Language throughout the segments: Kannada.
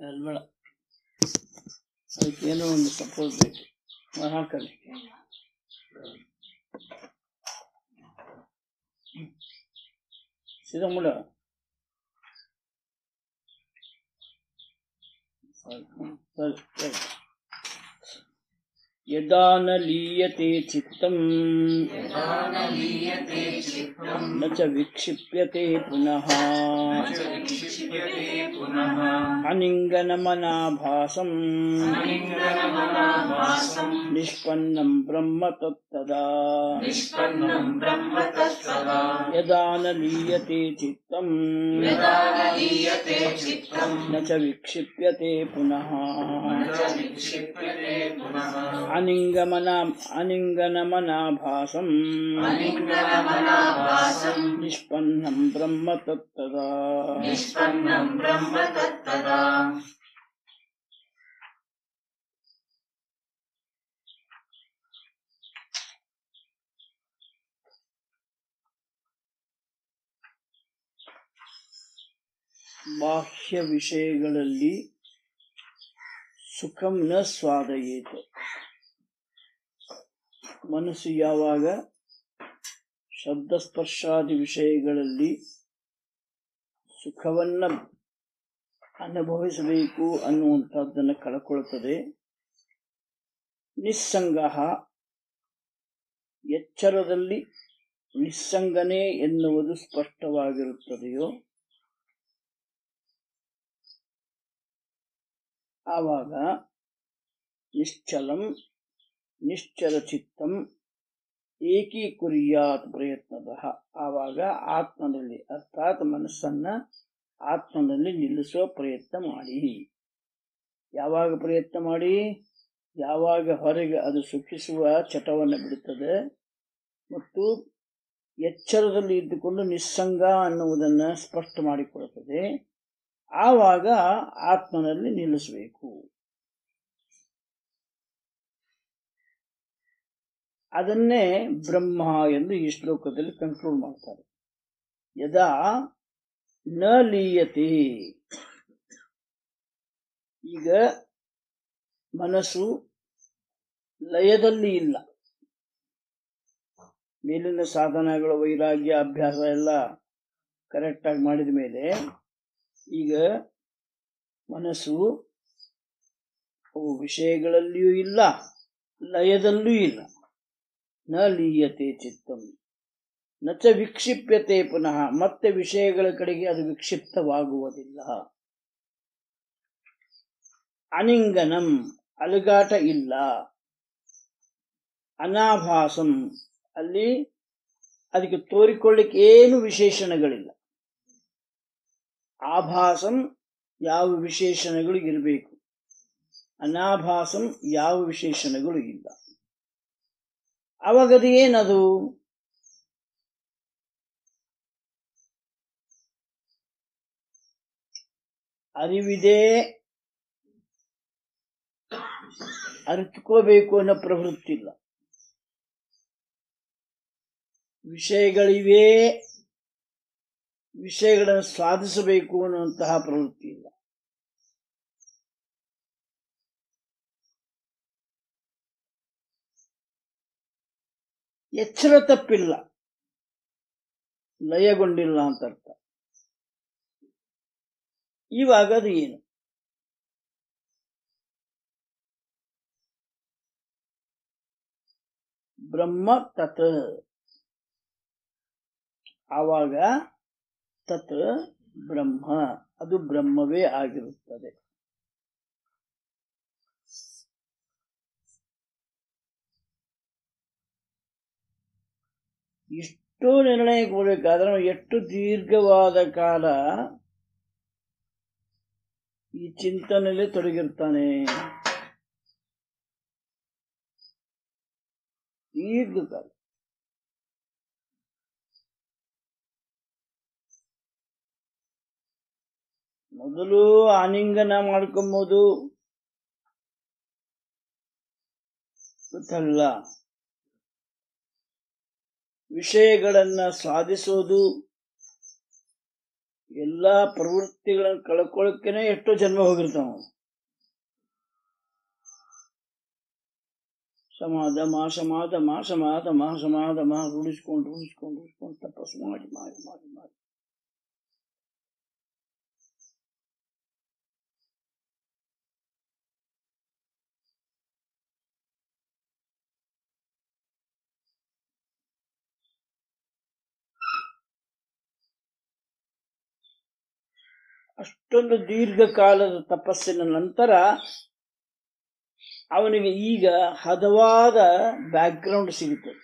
ಅಲ್ಬೇಡ ಅದಕ್ಕೇನೋ ಒಂದು ಸಪೋರ್ಟ್ ಬೇಕು ಆ, ಹಾಕಲ್ಲಿ ಸೀದಾ ಮುಡ ಸರಿ ಸರಿ ಸರಿ ಯದಾ ನ ಲೀಯತೆ ಚಿತ್ತಂ ನ ಚ ವಿಕ್ಷಿಪ್ಯತೆ ಪುನಃ विक्षिप्यते पुनः ಅನಿಂಗನಮನಾಭಾಸಂ लिङ्गनमनाभासम् ನಿಷ್ಪನ್ನಂ ಬ್ರಹ್ಮ ತತ್ತದಾ निष्पन्नम् ब्रह्म तत्सदा ಯದಾ ನ ಲೀಯತೆ ಚಿತ್ತಂ यदा न लीयते चित्तम् ನ ಚ ವಿಕ್ಷಿಪ್ಯತೆ ಪುನಃ न च विक्षिप्यते पुनः ಅನಿಂಗಮನ ಅನಿಂಗನಮನಾಭಾಸಂ अलिङ्गनमनाभासम् ನಿಷ್ಪನ್ನಂ ಬ್ರಹ್ಮ ತತ್ತದಾ निष्पन्नम् ब्रह्म तत्तदा ಬಾಹ್ಯ ವಿಷಯಗಳಲ್ಲಿ ಸುಖಂ ನ ಸ್ವಾದಯೇತು ಮನಸ್ಸು ಯಾವಾಗ ಶಬ್ದಸ್ಪರ್ಶಾದಿ ವಿಷಯಗಳಲ್ಲಿ ಸುಖವನ್ನ ಅನುಭವಿಸಬೇಕು ಅನ್ನುವಂಥದ್ದನ್ನು ಕಳ್ಕೊಳ್ತದೆ ನಿಸ್ಸಂಗ ಎಚ್ಚರದಲ್ಲಿ ನಿಸ್ಸಂಗನೇ ಎನ್ನುವುದು ಸ್ಪಷ್ಟವಾಗಿರುತ್ತದೆಯೋ ಆವಾಗ ನಿಶ್ಚಲಂ ನಿಶ್ಚಲ ಚಿತ್ತಂ ಏಕೀಕುರ್ಯಾತ್ ಪ್ರಯತ್ನದ ಆವಾಗ ಆತ್ಮನಲ್ಲಿ ಅರ್ಥಾತ್ ಮನಸ್ಸನ್ನ ಆತ್ಮನಲ್ಲಿ ನಿಲ್ಲಿಸುವ ಪ್ರಯತ್ನ ಮಾಡಿ ಯಾವಾಗ ಪ್ರಯತ್ನ ಮಾಡಿ ಯಾವಾಗ ಹೊರಗೆ ಅದು ಸುಖಿಸುವ ಚಟವನ್ನು ಬಿಡುತ್ತದೆ ಮತ್ತು ಎಚ್ಚರದಲ್ಲಿ ಇದ್ದುಕೊಂಡು ನಿಸ್ಸಂಗ ಅನ್ನುವುದನ್ನು ಸ್ಪಷ್ಟ ಮಾಡಿಕೊಡುತ್ತದೆ ಆವಾಗ ಆತ್ಮನಲ್ಲಿ ನಿಲ್ಲಿಸಬೇಕು ಅದನ್ನೇ ಬ್ರಹ್ಮ ಎಂದು ಈ ಶ್ಲೋಕದಲ್ಲಿ ಕನ್ಕ್ಲೂಡ್ ಮಾಡ್ತಾರೆ ಯದಾ ನ ಲೀಯತೆ ಈಗ ಮನಸ್ಸು ಲಯದಲ್ಲಿ ಇಲ್ಲ ಮೇಲಿನ ಸಾಧನಗಳು ವೈರಾಗ್ಯ ಅಭ್ಯಾಸ ಎಲ್ಲ ಕರೆಕ್ಟಾಗಿ ಮಾಡಿದ ಮೇಲೆ ಈಗ ಮನಸ್ಸು ಅವು ವಿಷಯಗಳಲ್ಲಿಯೂ ಇಲ್ಲ ಲಯದಲ್ಲೂ ಇಲ್ಲ ನ ಲೀಯತೆ ಚಿತ್ತಂ ನ ಚ ವಿಕ್ಷಿಪ್ಯತೆ ಪುನಃ ಮತ್ತೆ ವಿಷಯಗಳ ಕಡೆಗೆ ಅದು ವಿಕ್ಷಿಪ್ತವಾಗುವುದಿಲ್ಲ ಅನಿಂಗನಂ ಅಲುಗಾಟ ಇಲ್ಲ ಅನಾಭಾಸಂ ಅಲ್ಲಿ ಅದಕ್ಕೆ ತೋರಿಕೊಳ್ಳಿಕ್ಕೆ ಏನು ವಿಶೇಷಣಗಳಿಲ್ಲ ಆಭಾಸಂ ಯಾವ ವಿಶೇಷಣಗಳು ಇರಬೇಕು ಅನಾಭಾಸಂ ಯಾವ ವಿಶೇಷಣಗಳು ಇಲ್ಲ ಅವಾಗದು ಏನದು ಅರಿವಿದೆ ಅರಿತುಕೋಬೇಕು ಅನ್ನೋ ಪ್ರವೃತ್ತಿ ಇಲ್ಲ ವಿಷಯಗಳಿವೆ ವಿಷಯಗಳನ್ನು ಸಾಧಿಸಬೇಕು ಅನ್ನುವಂತಹ ಪ್ರವೃತ್ತಿ ಇಲ್ಲ ಎಚ್ಚರ ತಪ್ಪಿಲ್ಲ ಲಯಗೊಂಡಿಲ್ಲ ಅಂತ ಅರ್ಥ ಇವಾಗ ಅದು ಏನು ಬ್ರಹ್ಮ ತತ್ ಆವಾಗ ತತ್ ಬ್ರಹ್ಮ ಅದು ಬ್ರಹ್ಮವೇ ಆಗಿರುತ್ತದೆ ಇಷ್ಟು ನಿರ್ಣಯಕ್ಕೆ ಬರಬೇಕಾದ್ರೆ ನಾವು ಎಷ್ಟು ದೀರ್ಘವಾದ ಕಾಲ ಈ ಚಿಂತನೆಯಲ್ಲಿ ತೊಡಗಿರ್ತಾನೆ ದೀರ್ಘಕಾಲ ಮೊದಲು ಆಲಿಂಗನ ಮಾಡ್ಕೊಂಬೋದು ಗೊತ್ತಲ್ಲ ವಿಷಯಗಳನ್ನ ಸಾಧಿಸೋದು ಎಲ್ಲಾ ಪ್ರವೃತ್ತಿಗಳನ್ನು ಕಳ್ಕೊಳ್ಳೋಕೆನೆ ಎಷ್ಟೋ ಜನ್ಮ ಹೋಗಿರ್ತಾವ ಸಮಾಧಮ ಸಮಾಧಮ ಸಮಾಧಮ ಸಮಾಧಮ ರೂಢಿಸ್ಕೊಂಡು ರೂಢಿಸ್ಕೊಂಡು ರೂಢಿಸ್ಕೊಂಡು ತಪಸ್ಸು ಮಾಡಿ ಮಾಡಿ ಮಾಡಿ ಮಾಡಿ ಅಷ್ಟೊಂದು ದೀರ್ಘಕಾಲದ ತಪಸ್ಸಿನ ನಂತರ ಅವನಿಗೆ ಈಗ ಹದವಾದ ಬ್ಯಾಕ್ಗ್ರೌಂಡ್ ಸಿಗುತ್ತದೆ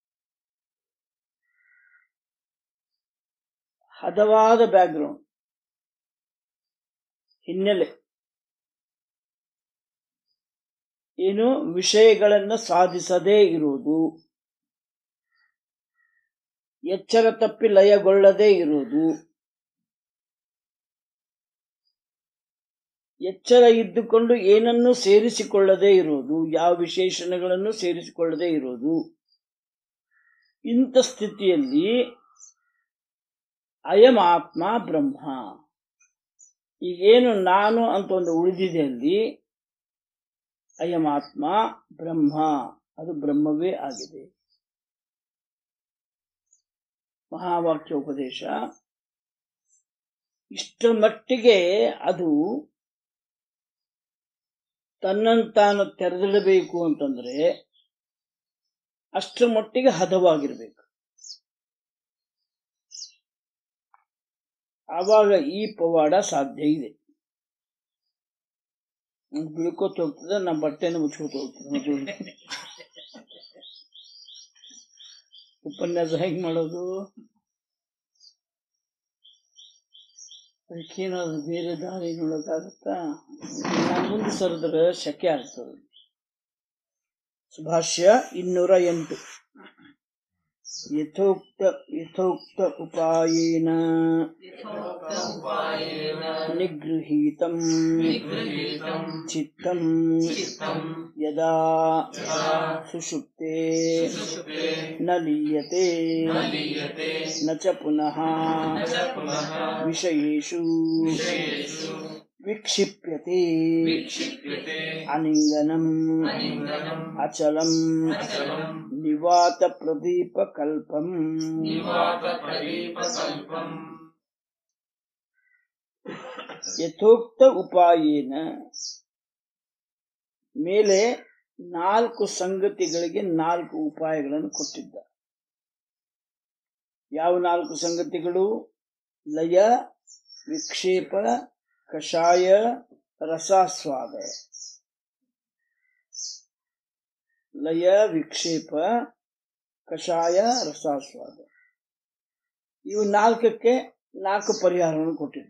ಹದವಾದ ಬ್ಯಾಕ್ಗ್ರೌಂಡ್ ಹಿನ್ನೆಲೆ ಏನು ವಿಷಯಗಳನ್ನು ಸಾಧಿಸದೇ ಇರುವುದು ಎಚ್ಚರ ತಪ್ಪಿ ಲಯಗೊಳ್ಳದೇ ಇರುವುದು ಎಚ್ಚರ ಇದ್ದುಕೊಂಡು ಏನನ್ನು ಸೇರಿಸಿಕೊಳ್ಳದೇ ಇರುವುದು ಯಾವ ವಿಶೇಷಣಗಳನ್ನು ಸೇರಿಸಿಕೊಳ್ಳದೇ ಇರುವುದು ಇಂಥ ಸ್ಥಿತಿಯಲ್ಲಿ ಅಯಂ ಆತ್ಮ ಬ್ರಹ್ಮ ಈಗೇನು ನಾನು ಅಂತ ಒಂದು ಉಳಿದಿದೆ ಅಲ್ಲಿ ಅಯಂ ಆತ್ಮ ಬ್ರಹ್ಮ ಅದು ಬ್ರಹ್ಮವೇ ಆಗಿದೆ ಮಹಾವಾಕ್ಯ ಉಪದೇಶ ಇಷ್ಟರ ಮಟ್ಟಿಗೆ ಅದು ತನ್ನನ್ನು ತಾನು ತೆರೆದಿಡಬೇಕು ಅಂತಂದ್ರೆ ಅಷ್ಟರ ಮಟ್ಟಿಗೆ ಹದವಾಗಿರ್ಬೇಕು ಆವಾಗ ಈ ಪವಾಡ ಸಾಧ್ಯ ಇದೆ ಒಂದ್ ಬೀಳ್ಕೋತ ಹೋಗ್ತದೆ ನಮ್ಮ ಬಟ್ಟೆನ ಮುಚ್ಕೋತ ಹೋಗ್ತದೆ ಅದು ಉಪನ್ಯಾಸ ಹೆಂಗ್ ಮಾಡೋದು ಅದಕ್ಕೇನಾದ್ರು ಬೇರೆ ದಾರಿ ನೋಡಕ್ಕಾಗತ್ತಾ ನಾನು ಮುಂದೆ ಸರಿದ್ರೆ ಶಕೆ ಆಗ್ತದೆ ಸುಭಾಷ್ಯ ಇನ್ನೂರ ಎಂಟು ಯಥೋಕ್ತ ಯಥೋಕ್ತ ಉಪಾಯೇನ ನಿಗೃಹೀತಂ ಚಿತ್ತಂ ಯದಾ ಸುಷುಪ್ತೆ ನ ಲೀಯತೆ ನ ಚ ಪುನಃ ವಿಷಯೇಷು ವಿಕ್ಷಿಪ್ಯತೆ ಅನಿಂಗನಂ ಅಚಲಂ ನಿವಾತ ಪ್ರದೀಪ ಕಲ್ಪಂ ಯಥೋಕ್ತ ಉಪಾಯೇನ ಮೇಲೆ ನಾಲ್ಕು ಸಂಗತಿಗಳಿಗೆ ನಾಲ್ಕು ಉಪಾಯಗಳನ್ನು ಕೊಟ್ಟಿದ್ದ ಯಾವ ನಾಲ್ಕು ಸಂಗತಿಗಳು ಲಯ ವಿಕ್ಷೇಪ ಕಷಾಯ ರಸಾಸ್ವಾದ ಲಯ ವಿಕ್ಷೇಪ ಕಷಾಯ ರಸಾಸ್ವಾದ ಇವು ನಾಲ್ಕಕ್ಕೆ ನಾಲ್ಕು ಪರಿಹಾರವನ್ನು ಕೊಟ್ಟಿದ್ದಾರೆ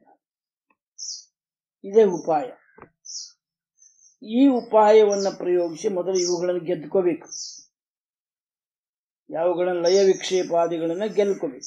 ಇದೇ ಉಪಾಯ ಈ ಉಪಾಯವನ್ನು ಪ್ರಯೋಗಿಸಿ ಮೊದಲು ಇವುಗಳನ್ನು ಗೆದ್ಕೋಬೇಕು ಯಾವುಗಳನ್ನು ಲಯ ವಿಕ್ಷೇಪಾದಿಗಳನ್ನ ಗೆಲ್ಕೋಬೇಕು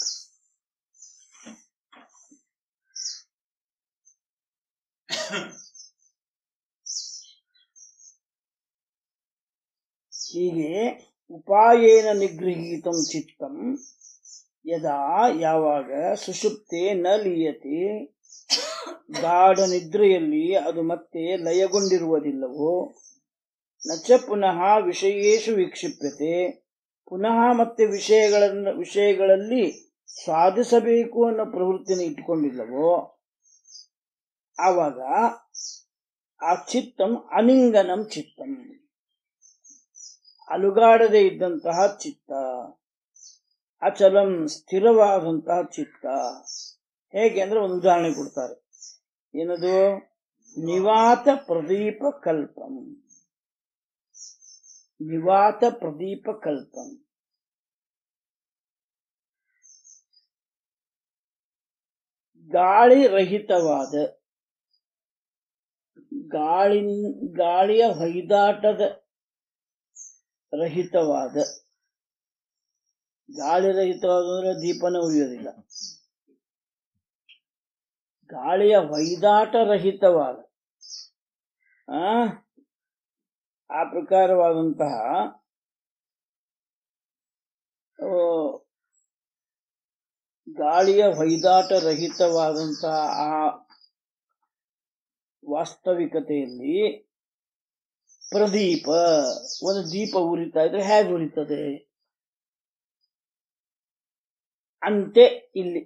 ಹೀಗೆ ಉಪಾಯೇನ ನಿಗೃಹೀತಂ ಚಿತ್ತಂ ಯದಾ ಯಾವಾಗ ಸುಷುಪ್ತೆ ನ ಲೀಯತೆ ಗಾಢ ನಿದ್ರೆಯಲ್ಲಿ ಅದು ಮತ್ತೆ ಲಯಗೊಂಡಿರುವುದಿಲ್ಲವೋ ನಚ ಪುನಃ ವಿಷಯೇಶು ವಿಕ್ಷಿಪ್ಯತೆ ಪುನಃ ಮತ್ತೆ ವಿಷಯಗಳನ್ನು ವಿಷಯಗಳಲ್ಲಿ ಸಾಧಿಸಬೇಕು ಅನ್ನೋ ಪ್ರವೃತ್ತಿನ ಇಟ್ಟುಕೊಂಡಿಲ್ಲವೋ ಆವಾಗ ಆ ಚಿತ್ತಂ ಅನಿಂಗನಂ ಚಿತ್ತಂ ಅಲುಗಾಡದೆ ಇದ್ದಂತಹ ಚಿತ್ತ ಅಚಲಂ ಸ್ಥಿರವಾದಂತಹ ಚಿತ್ತ ಹೇಗೆ ಅಂದ್ರೆ ಒಂದು ಉದಾಹರಣೆ ಕೊಡ್ತಾರೆ ಏನದು ನಿವಾತ ಪ್ರದೀಪ ಕಲ್ಪಂ ನಿವಾತ ಪ್ರದೀಪ ಕಲ್ಪಂ ಗಾಳಿ ರಹಿತವಾದ ಗಾಳಿ ಗಾಳಿಯ ಹೊಯ್ದಾಟದ ರಹಿತವಾದ ಗಾಳಿ ರಹಿತವಾದ ಅಂದ್ರೆ ದೀಪನ ಉರಿಯೋದಿಲ್ಲ ಗಾಳಿಯ ಹೊಯ್ದಾಟ ರಹಿತವಾದ ಆ ಆ ಪ್ರಕಾರವಾದಂತಹ ಗಾಳಿಯ ಹೊಯ್ದಾಟ ರಹಿತವಾದಂತಹ ಆ ವಾಸ್ತವಿಕತೆಯಲ್ಲಿ ಪ್ರದೀಪ ಒಂದು ದೀಪ ಉರಿತಾ ಇದ್ರೆ ಹೇಗೆ ಉರಿತದೆ ಅಂತೆ ಇಲ್ಲಿ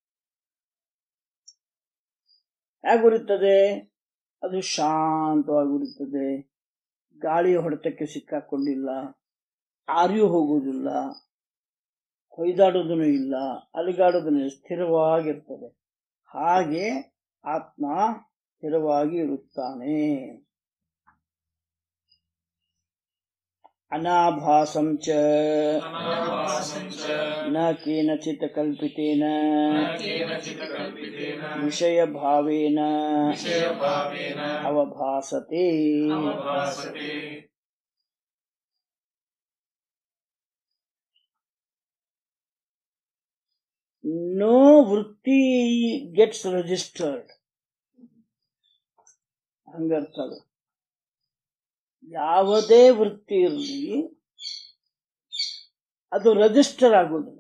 ಹೇಗೆ ಉರಿತದೆ ಅದು ಶಾಂತವಾಗಿ ಉರಿತದೆ ಗಾಳಿಯ ಹೊಡೆತಕ್ಕೆ ಸಿಕ್ಕಾಕೊಂಡಿಲ್ಲ ಆರಿಯೂ ಹೋಗುವುದಿಲ್ಲ ಹೊಯ್ದಾಡೋದನ್ನು ಇಲ್ಲ ಅಲಿಗಾಡೋದನ್ನು ಸ್ಥಿರವಾಗಿರ್ತದೆ ಹಾಗೆ ಆತ್ಮ ಸ್ಥಿರವಾಗಿ ಇರುತ್ತಾನೆ ಅನಾಭಾಸಂ ಚ ಅನಾಭಾಸಂ ಚ ನ ಕೇನಚಿತ್ ಕಲ್ಪಿತೇನ ನ ಕೇನಚಿತ್ ಕಲ್ಪಿತೇನ ವಿಷಯಭಾವೇನ ವಿಷಯಭಾವೇನ ಅವಭಾಸತೆ ಅವಭಾಸತೆ ನೋ ವೃತ್ತಿ ಗೆಟ್ಸ್ ರಿಜಿಸ್ಟರ್ಡ್ ಹಂಗರ್ಥ ಅದು ಯಾವುದೇ ವೃತ್ತಿ ಇರಲಿ ಅದು ರಿಜಿಸ್ಟರ್ ಆಗೋದಿಲ್ಲ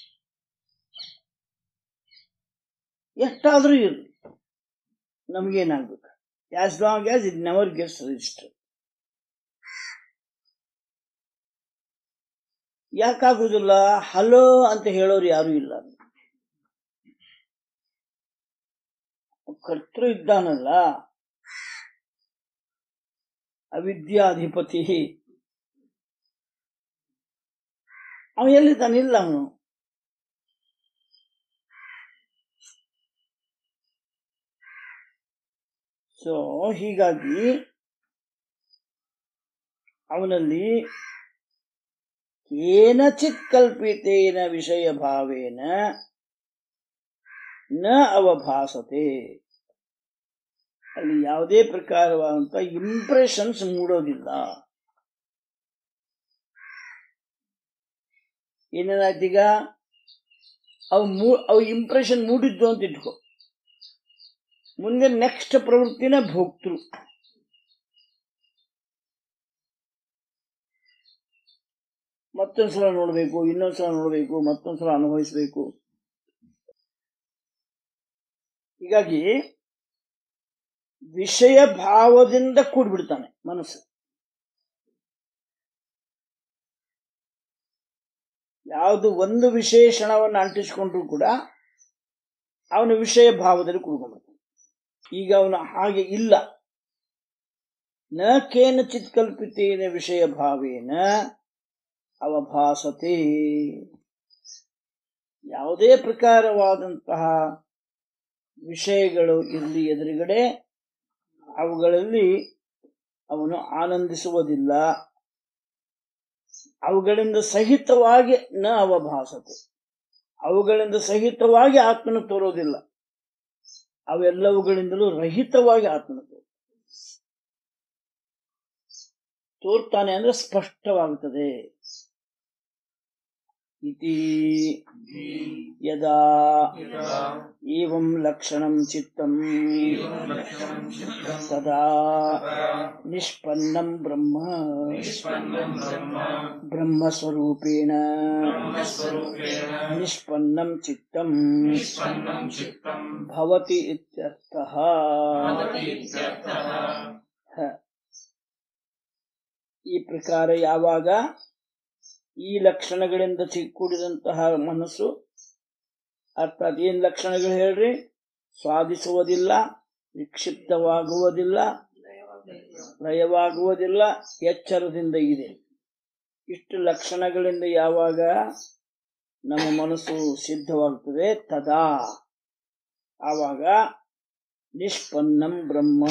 ಎಷ್ಟಾದ್ರೂ ಇರಲಿ ನಮಗೇನಾಗ್ಬೇಕು as long as it never gets register ಯಾಕಾಗುದಿಲ್ಲ ಹಲೋ ಅಂತ ಹೇಳೋರು ಯಾರು ಇಲ್ಲ ಕರ್ತೃ ಇದ್ದಾನಲ್ಲ ಅವಿದ್ಯಾಧಿಪತಿ ಅವ ಎಲ್ಲಿದ್ದಾನಿಲ್ಲ ಅವನು ಸೊ ಹೀಗಾಗಿ ಅವನಲ್ಲಿ ಏನಚಿತ್ ಕಲ್ಪಿತೇನ ವಿಷಯ ಭಾವೇನ ನ ಅವಭಾಸತೆ ಅಲ್ಲಿ ಯಾವುದೇ ಪ್ರಕಾರವಾದಂತ ಇಂಪ್ರೆಷನ್ಸ್ ಮೂಡೋದಿಲ್ಲ ಏನೇನಾಯ್ತೀಗ ಅವು ಮೂ ಅವು ಇಂಪ್ರೆಷನ್ ಮೂಡಿದ್ದು ಅಂತ ಇಟ್ಕೋ ಮುಂದೆ ನೆಕ್ಸ್ಟ್ ಪ್ರವೃತ್ತಿನ ಭೋಕ್ತೃ ಮತ್ತೊಂದ್ಸಲ ನೋಡ್ಬೇಕು ಇನ್ನೊಂದ್ಸಲ ನೋಡ್ಬೇಕು ಮತ್ತೊಂದ್ಸಲ ಅನುಭವಿಸ್ಬೇಕು ಹೀಗಾಗಿ ವಿಷಯ ಭಾವದಿಂದ ಕೂಡ್ಬಿಡ್ತಾನೆ ಮನಸ್ಸು ಯಾವುದು ಒಂದು ವಿಶೇಷಣವನ್ನು ಅಂಟಿಸಿಕೊಂಡ್ರು ಕೂಡ ಅವನ ವಿಷಯ ಭಾವದಲ್ಲಿ ಕೂಡ್ಕೊಂಡ್ಬಿಡ್ತಾನೆ ಈಗ ಅವನು ಹಾಗೆ ಇಲ್ಲ ನ ಕೇನಚಿತ್ ಕಲ್ಪಿತೇನ ವಿಷಯ ಭಾವೇನ ಅವಭಾಸತೆ ಯಾವುದೇ ಪ್ರಕಾರವಾದಂತಹ ವಿಷಯಗಳು ಇರಲಿ ಎದುರುಗಡೆ ಅವುಗಳಲ್ಲಿ ಅವನು ಆನಂದಿಸುವುದಿಲ್ಲ ಅವುಗಳಿಂದ ಸಹಿತವಾಗಿ ನ ಅವಭಾಸತೆ ಅವುಗಳಿಂದ ಸಹಿತವಾಗಿ ಆತ್ಮನ ತೋರೋದಿಲ್ಲ ಅವೆಲ್ಲವುಗಳಿಂದಲೂ ರಹಿತವಾಗಿ ಆತ್ಮನ ತೋರು ತೋರ್ತಾನೆ ಅಂದ್ರೆ ಸ್ಪಷ್ಟವಾಗುತ್ತದೆ ಇತಿ ಯದಾ ಯದಾ ಏವಂ ಲಕ್ಷಣಂ ಚಿತ್ತಂ ಏವಂ ಲಕ್ಷಣಂ ಚಿತ್ತಂ ತದಾ ತದಾ ನಿಷ್ಪನ್ನಂ ಬ್ರಹ್ಮ ನಿಷ್ಪನ್ನಂ ಬ್ರಹ್ಮ ಬ್ರಹ್ಮಸ್ವರೂಪೇಣ ಬ್ರಹ್ಮಸ್ವರೂಪೇಣ ನಿಷ್ಪನ್ನಂ ಚಿತ್ತಂ ನಿಷ್ಪನ್ನಂ ಚಿತ್ತಂ ಭವತಿ ಇತ್ಯರ್ಥಃ ಭವತಿ ಇತ್ಯರ್ಥಃ ಹ. ಈ ಪ್ರಕಾರ ಯಾವಾಗ ಈ ಲಕ್ಷಣಗಳಿಂದ ಚಿ- ಕೂಡಿದಂತಹ ಮನಸ್ಸು ಅರ್ಥಾತ್ ಏನ್ ಲಕ್ಷಣಗಳು ಹೇಳ್ರಿ ಸ್ವಾದಿಸುವುದಿಲ್ಲ ವಿಕ್ಷಿಪ್ತವಾಗುವುದಿಲ್ಲ ಲಯವಾಗುವುದಿಲ್ಲ ಎಚ್ಚರದಿಂದ ಇದೆ ಇಷ್ಟು ಲಕ್ಷಣಗಳಿಂದ ಯಾವಾಗ ನಮ್ಮ ಮನಸ್ಸು ಸಿದ್ಧವಾಗ್ತದೆ ತದಾ ಆವಾಗ ನಿಷ್ಪನ್ನಂ ಬ್ರಹ್ಮ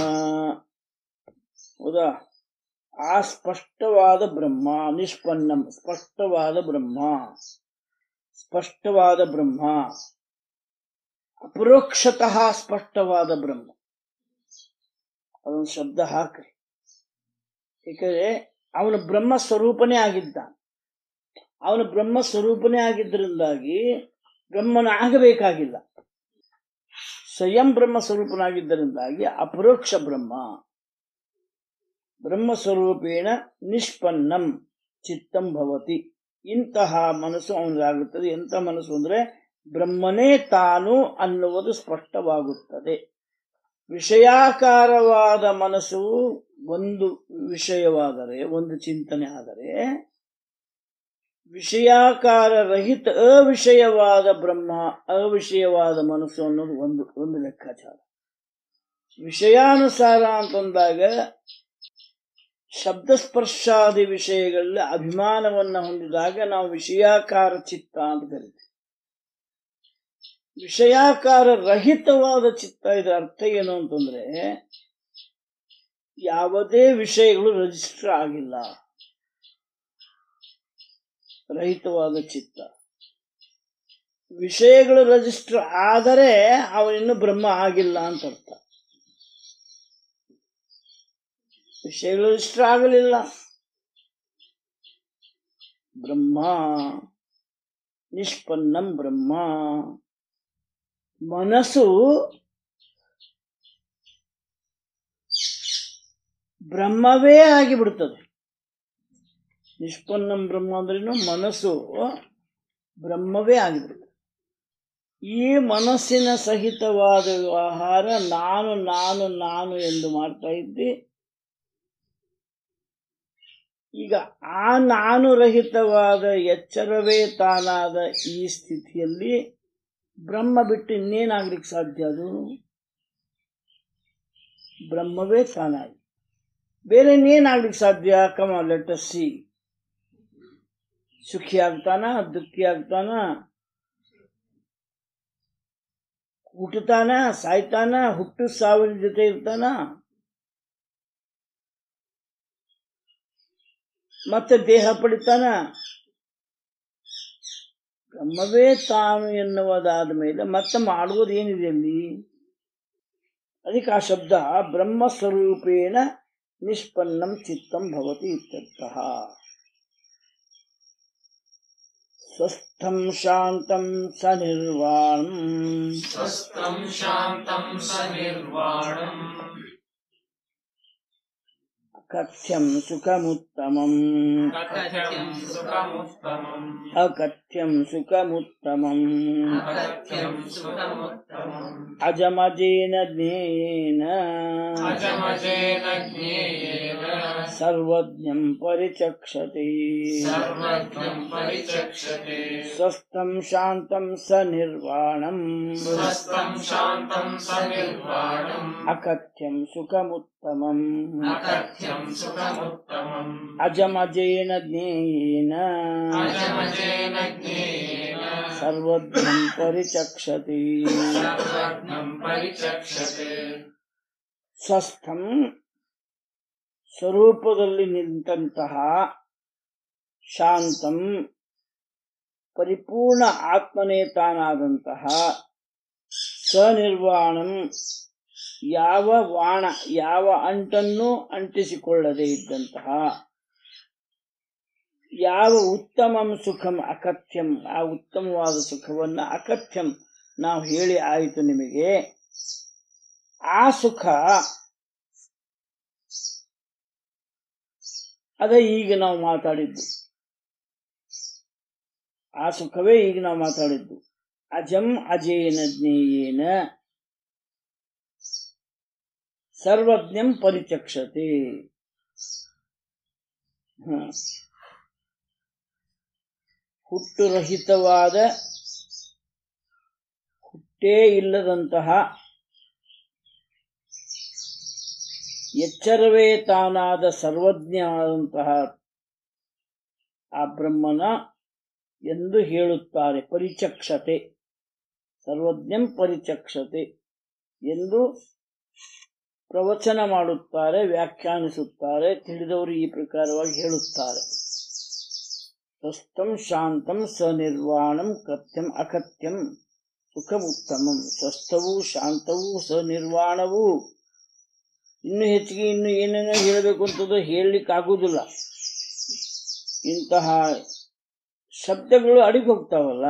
ಹೌದಾ ಆ ಸ್ಪಷ್ಟವಾದ ಬ್ರಹ್ಮ ನಿಷ್ಪನ್ನಂ ಸ್ಪಷ್ಟವಾದ ಬ್ರಹ್ಮ ಸ್ಪಷ್ಟವಾದ ಬ್ರಹ್ಮ ಅಪರೋಕ್ಷತಃ ಸ್ಪಷ್ಟವಾದ ಬ್ರಹ್ಮ ಅದೊಂದು ಶಬ್ದ ಹಾಕ್ರಿ ಏಕೆಂದ್ರೆ ಅವನು ಬ್ರಹ್ಮ ಸ್ವರೂಪನೇ ಆಗಿದ್ದ ಅವನು ಬ್ರಹ್ಮ ಸ್ವರೂಪನೇ ಆಗಿದ್ದರಿಂದಾಗಿ ಬ್ರಹ್ಮನ ಆಗಬೇಕಾಗಿಲ್ಲ ಸ್ವಯಂ ಬ್ರಹ್ಮ ಸ್ವರೂಪನಾಗಿದ್ದರಿಂದಾಗಿ ಅಪರೋಕ್ಷ ಬ್ರಹ್ಮ ಬ್ರಹ್ಮ ಸ್ವರೂಪೇಣ ನಿಷ್ಪನ್ನಂ ಚಿತ್ತಂ ಭವತಿ ಇಂತಹ ಮನಸ್ಸು ಅವನಿಗಾಗುತ್ತದೆ ಎಂತ ಮನಸ್ಸು ಅಂದ್ರೆ ಬ್ರಹ್ಮನೇ ತಾನು ಅನ್ನುವುದು ಸ್ಪಷ್ಟವಾಗುತ್ತದೆ ವಿಷಯಾಕಾರವಾದ ಮನಸ್ಸು ಒಂದು ವಿಷಯವಾದರೆ ಒಂದು ಚಿಂತನೆ ಆದರೆ ವಿಷಯಾಕಾರ ರಹಿತ ಅವಿಷಯವಾದ ಬ್ರಹ್ಮ ಅವಿಷಯವಾದ ಮನಸ್ಸು ಅನ್ನೋದು ಒಂದು ಒಂದು ಲೆಕ್ಕಾಚಾರ ವಿಷಯಾನುಸಾರ ಅಂತಂದಾಗ ಶಬ್ದಸ್ಪರ್ಶಾದಿ ವಿಷಯಗಳಲ್ಲಿ ಅಭಿಮಾನವನ್ನ ಹೊಂದಿದಾಗ ನಾವು ವಿಷಯಾಕಾರ ಚಿತ್ತ ಅಂತ ಕರಿತೀವಿ ವಿಷಯಾಕಾರ ರಹಿತವಾದ ಚಿತ್ತ ಇದರ ಅರ್ಥ ಏನು ಅಂತಂದ್ರೆ ಯಾವುದೇ ವಿಷಯಗಳು ರಿಜಿಸ್ಟರ್ ಆಗಿಲ್ಲ ರಹಿತವಾದ ಚಿತ್ತ ವಿಷಯಗಳು ರಿಜಿಸ್ಟರ್ ಆದರೆ ಅವನಿನ್ನು ಬ್ರಹ್ಮ ಆಗಿಲ್ಲ ಅಂತ ಅರ್ಥ ವಿಷಯಗಳು ರಿಜಿಸ್ಟರ್ ಆಗಲಿಲ್ಲ ಬ್ರಹ್ಮ ನಿಷ್ಪನ್ನಂ ಬ್ರಹ್ಮ ಮನಸ್ಸು ಬ್ರಹ್ಮವೇ ಆಗಿಬಿಡುತ್ತದೆ ನಿಷ್ಪನ್ನಂ ಬ್ರಹ್ಮ ಅಂದ್ರೇನು ಮನಸ್ಸು ಬ್ರಹ್ಮವೇ ಆಗಿಬಿಡುತ್ತದೆ ಈ ಮನಸ್ಸಿನ ಸಹಿತವಾದ ವ್ಯವಹಾರ ನಾನು ನಾನು ನಾನು ಎಂದು ಮಾಡ್ತಾ ಇದ್ದೆ ಈಗ ಆ ನಾನು ರಹಿತವಾದ ಎಚ್ಚರವೇ ತಾನಾದ ಈ ಸ್ಥಿತಿಯಲ್ಲಿ ಬ್ರಹ್ಮ ಬಿಟ್ಟು ಇನ್ನೇನಾಗ್ಲಿಕ್ಕೆ ಸಾಧ್ಯ ಅದು ಬ್ರಹ್ಮವೇ ತಾನಾಗಿ ಬೇರೆ ಇನ್ನೇನಾಗ್ಲಿಕ್ಕೆ ಸಾಧ್ಯ ಕಮ ಲೆಟ್ ಸಿ ಸುಖಿ ಆಗ್ತಾನ ದುಃಖಿ ಆಗ್ತಾನ ಹುಟ್ಟುತ್ತಾನ ಸಾಯ್ತಾನ ಹುಟ್ಟು ಸಾವಿನ ಜೊತೆ ಇರ್ತಾನ ಮತ್ತೆ ದೇಹ ಪಡಿತಾನ ಬ್ರಹ್ಮವೇ ತಾನು ಎನ್ನುವುದಾದ ಮೇಲೆ ಮತ್ತೆ ಮಾಡುವುದು ಏನಿದೆ ಅಲ್ಲಿ ಅದಕ್ಕೆ ಆ ಶಬ್ದ ಬ್ರಹ್ಮ ಸ್ವರೂಪೇಣ ನಿಷ್ಪನ್ನಂ ಚಿತ್ತಂ ಭವತಿ ಇತ್ಯರ್ಥಃ ಸ್ವಸ್ಥಂ ಶಾಂತಂ ಸ ನಿರ್ವಾಣಂ ಸ್ವಸ್ಥಂ ಶಾಂತಂ ಸ ನಿರ್ವಾಣಂ ಅಕಥ್ಯಂ ಸುಖಮುತ್ತಮಂ ಅಕಥ್ಯಂ ಸುಖಮುತ್ತಮಂ ಅಕಥ್ಯಂ ಸುಖಮುತ್ತಮಂ ಅಕಥ್ಯಂ ಸುಖಮುತ್ತಮಂ ಅಜಮಜೇನ ಜ್ಞೇಯೇನ ಅಜಮಜೇನ ಜ್ಞೇಯೇನ ಸರ್ವಜ್ಞಂ ಪರಿಚಕ್ಷತೆ ಸರ್ವಜ್ಞಂ ಪರಿಚಕ್ಷತೆ ಸ್ವಸ್ಥಂ ಶಾಂತಂ ಸ ನಿರ್ವಾಣಂ ಸ್ವಸ್ಥಂ ಶಾಂತಂ ಸ ನಿರ್ವಾಣಂ ಅಕಥ್ಯಂ ಸುಖಮುತ್ತಮಂ ಅಕಥ್ಯಂ ಸುಖಮುತ್ತಮಂ ಅಜಮಜೇನ ಜ್ಞೇಯೇನ ಅಜಮಜೇನ ಜ್ಞೇಯೇನ ಸರ್ವಜ್ಞಂ ಪರಿಚಕ್ಷತೆ ಸರ್ವಜ್ಞಂ ಪರಿಚಕ್ಷತೆ ಸ್ವಸ್ಥಂ ಸ್ವರೂಪದಲ್ಲಿ ನಿಂತಹ ಶಾಂತಂ ಪರಿಪೂರ್ಣ ಆತ್ಮನೇ ತಾನಾದಂತಹ ಸನಿರ್ವಾಣಂ ಯಾವ ವಾಣ ಯಾವ ಅಂಟನ್ನು ಅಂಟಿಸಿಕೊಳ್ಳದೆ ಇದ್ದಂತಹ ಯಾವ ಉತ್ತಮಂ ಸುಖಂ ಅಕಥ್ಯಂ ಆ ಉತ್ತಮವಾದ ಸುಖವನ್ನ ಅಕಥ್ಯಂ ನಾವು ಹೇಳಿ ಆಯಿತು ನಿಮಗೆ ಆ ಸುಖ ಅದೇ ಈಗ ನಾವು ಮಾತಾಡಿದ್ದು ಆ ಸುಖವೇ ಈಗ ನಾವು ಮಾತಾಡಿದ್ದು ಅಜಂ ಅಜೇನ ಜ್ಞೇಯೇನ ಸರ್ವಜ್ಞಂ ಪರಿಚಕ್ಷತೆ ಹ. ಹುಟ್ಟುರಹಿತವಾದ ಹುಟ್ಟೇ ಇಲ್ಲದಂತಹ ಎಚ್ಚರವೇ ತಾನಾದ ಸರ್ವಜ್ಞ ಆದಂತಹ ಆ ಬ್ರಹ್ಮನ ಎಂದು ಹೇಳುತ್ತಾರೆ ಪರಿಚಕ್ಷತೆ ಸರ್ವಜ್ಞಂ ಪರಿಚಕ್ಷತೆ ಎಂದು ಪ್ರವಚನ ಮಾಡುತ್ತಾರೆ ವ್ಯಾಖ್ಯಾನಿಸುತ್ತಾರೆ ತಿಳಿದವರು ಈ ಪ್ರಕಾರವಾಗಿ ಹೇಳುತ್ತಾರೆ ಸ್ವಸ್ಥಂ ಶಾಂತಂ ಸನಿರ್ವಾಣಂ ಕಥ್ಯಂ ಅಕಥ್ಯಂ ಸುಖಮುತ್ತಮಂ ಸ್ವಸ್ಥವೂ ಶಾಂತವೂ ಸನಿರ್ವಾಣವೂ ಇನ್ನು ಹೆಚ್ಚಿಗೆ ಇನ್ನು ಏನೇನೋ ಹೇಳಬೇಕು ಅಂತದ್ದು ಹೇಳಲಿಕ್ಕೆ ಆಗುವುದಿಲ್ಲ ಇಂತಹ ಶಬ್ದಗಳು ಅಡಿಗೆ ಹೋಗ್ತಾವಲ್ಲ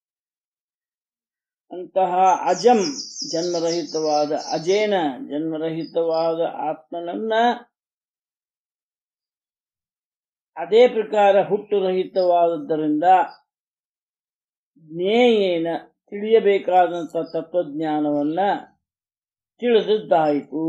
ಅಂತಹ ಅಜಂ ಜನ್ಮರಹಿತವಾದ ಅಜೇನ ಜನ್ಮರಹಿತವಾದ ಆತ್ಮನನ್ನ ಅದೇ ಪ್ರಕಾರ ಹುಟ್ಟುರಹಿತವಾದದ್ದರಿಂದ ಜ್ಞೇಯೇನ ತಿಳಿಯಬೇಕಾದಂಥ ತತ್ವಜ್ಞಾನವನ್ನ ತಿಳಿದದ್ದಾಯಿತು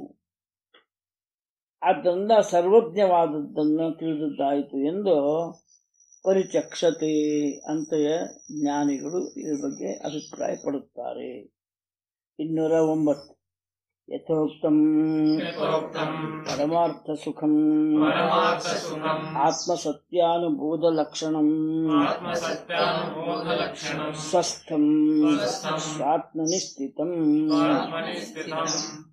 ಆದ್ದರಿಂದ ಸರ್ವಜ್ಞವಾದದ್ದನ್ನು ತಿಳಿದದ್ದಾಯಿತು ಎಂದು ಪರಿಚಕ್ಷತೆ ಅಂತ ಜ್ಞಾನಿಗಳು ಇದ್ರ ಬಗ್ಗೆ ಅಭಿಪ್ರಾಯ ಪಡುತ್ತಾರೆ ಇನ್ನೂರ ಒಂಬತ್ತು ಯಥೋಕ್ತಂ ಯಥೋಕ್ತಂ ಪರಮಾರ್ಥ ಸುಖಂ ಪರಮಾರ್ಥಸುಖಂ ಆತ್ಮಸತ್ಯಾನುಬೋಧ ಲಕ್ಷಣಂ ಆತ್ಮಸತ್ಯಾನುಬೋಧಲಕ್ಷಣಂ ಸ್ವಸ್ಥಂ ಸ್ವಸ್ಥಂ ಸ್ವಾತ್ಮನಿ ಸ್ಥಿತಂ ಆತ್ಮನಿ ಸ್ಥಿತಂ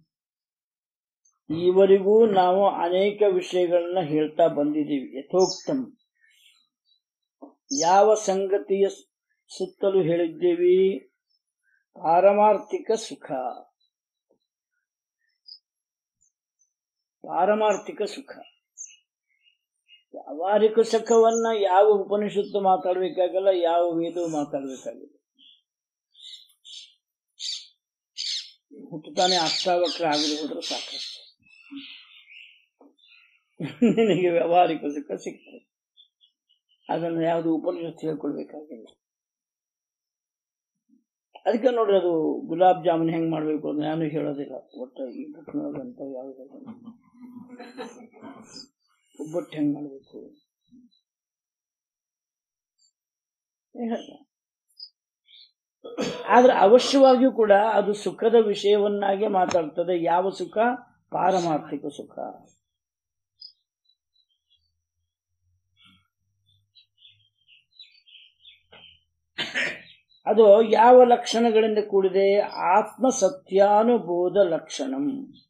ಈವರೆಗೂ ನಾವು ಅನೇಕ ವಿಷಯಗಳನ್ನ ಹೇಳ್ತಾ ಬಂದಿದ್ದೀವಿ ಯಥೋಕ್ತಂ ಯಾವ ಸಂಗತಿಯ ಸುತ್ತಲೂ ಹೇಳಿದ್ದೀವಿ ಪಾರಮಾರ್ಥಿಕ ಸುಖ ಪಾರಮಾರ್ಥಿಕ ಸುಖ ವ್ಯಾವಹಾರಿಕ ಸುಖವನ್ನ ಯಾವ ಉಪನಿಷತ್ತು ಮಾತಾಡಬೇಕಾಗಲ್ಲ ಯಾವ ವೇದವು ಮಾತಾಡಬೇಕಾಗಿಲ್ಲ ಹುಟ್ಟುತ್ತಾನೆ ಅಷ್ಟಾವಕ್ರ ಆಗದೆ ಹೋದ್ರೆ ಸಾಕಷ್ಟು ನಿನಗೆ ವ್ಯಾವಹಾರಿಕ ಸುಖ ಸಿಗ್ತದೆ ಅದನ್ನು ಯಾವುದು ಉಪನಿಷತ್ತು ಹೇಳ್ಕೊಳ್ಬೇಕಾಗಿಲ್ಲ ಅದಕ್ಕೆ ನೋಡ್ರಿ ಅದು ಗುಲಾಬ್ ಜಾಮೂನ್ ಹೆಂಗ್ ಮಾಡ್ಬೇಕು ಅಂತ ನಾನು ಹೇಳೋದಿಲ್ಲ ಒಟ್ಟು ಈ ಬುಕ್ನೊಳಗಂತ ಯಾವುದಿಲ್ಲ ಒಬ್ಬಟ್ಟು ಹೆಂಗ್ ಮಾಡ್ಬೇಕು ಆದ್ರೆ ಅವಶ್ಯವಾಗಿಯೂ ಕೂಡ ಅದು ಸುಖದ ವಿಷಯವನ್ನಾಗೆ ಮಾತಾಡ್ತದೆ ಯಾವ ಸುಖ ಪಾರಮಾರ್ಥಿಕ ಸುಖ ಅದು ಯಾವ ಲಕ್ಷಣಗಳಿಂದ ಕೂಡಿದೆ ಆತ್ಮ ಸತ್ಯಾನುಬೋಧ ಲಕ್ಷಣಂ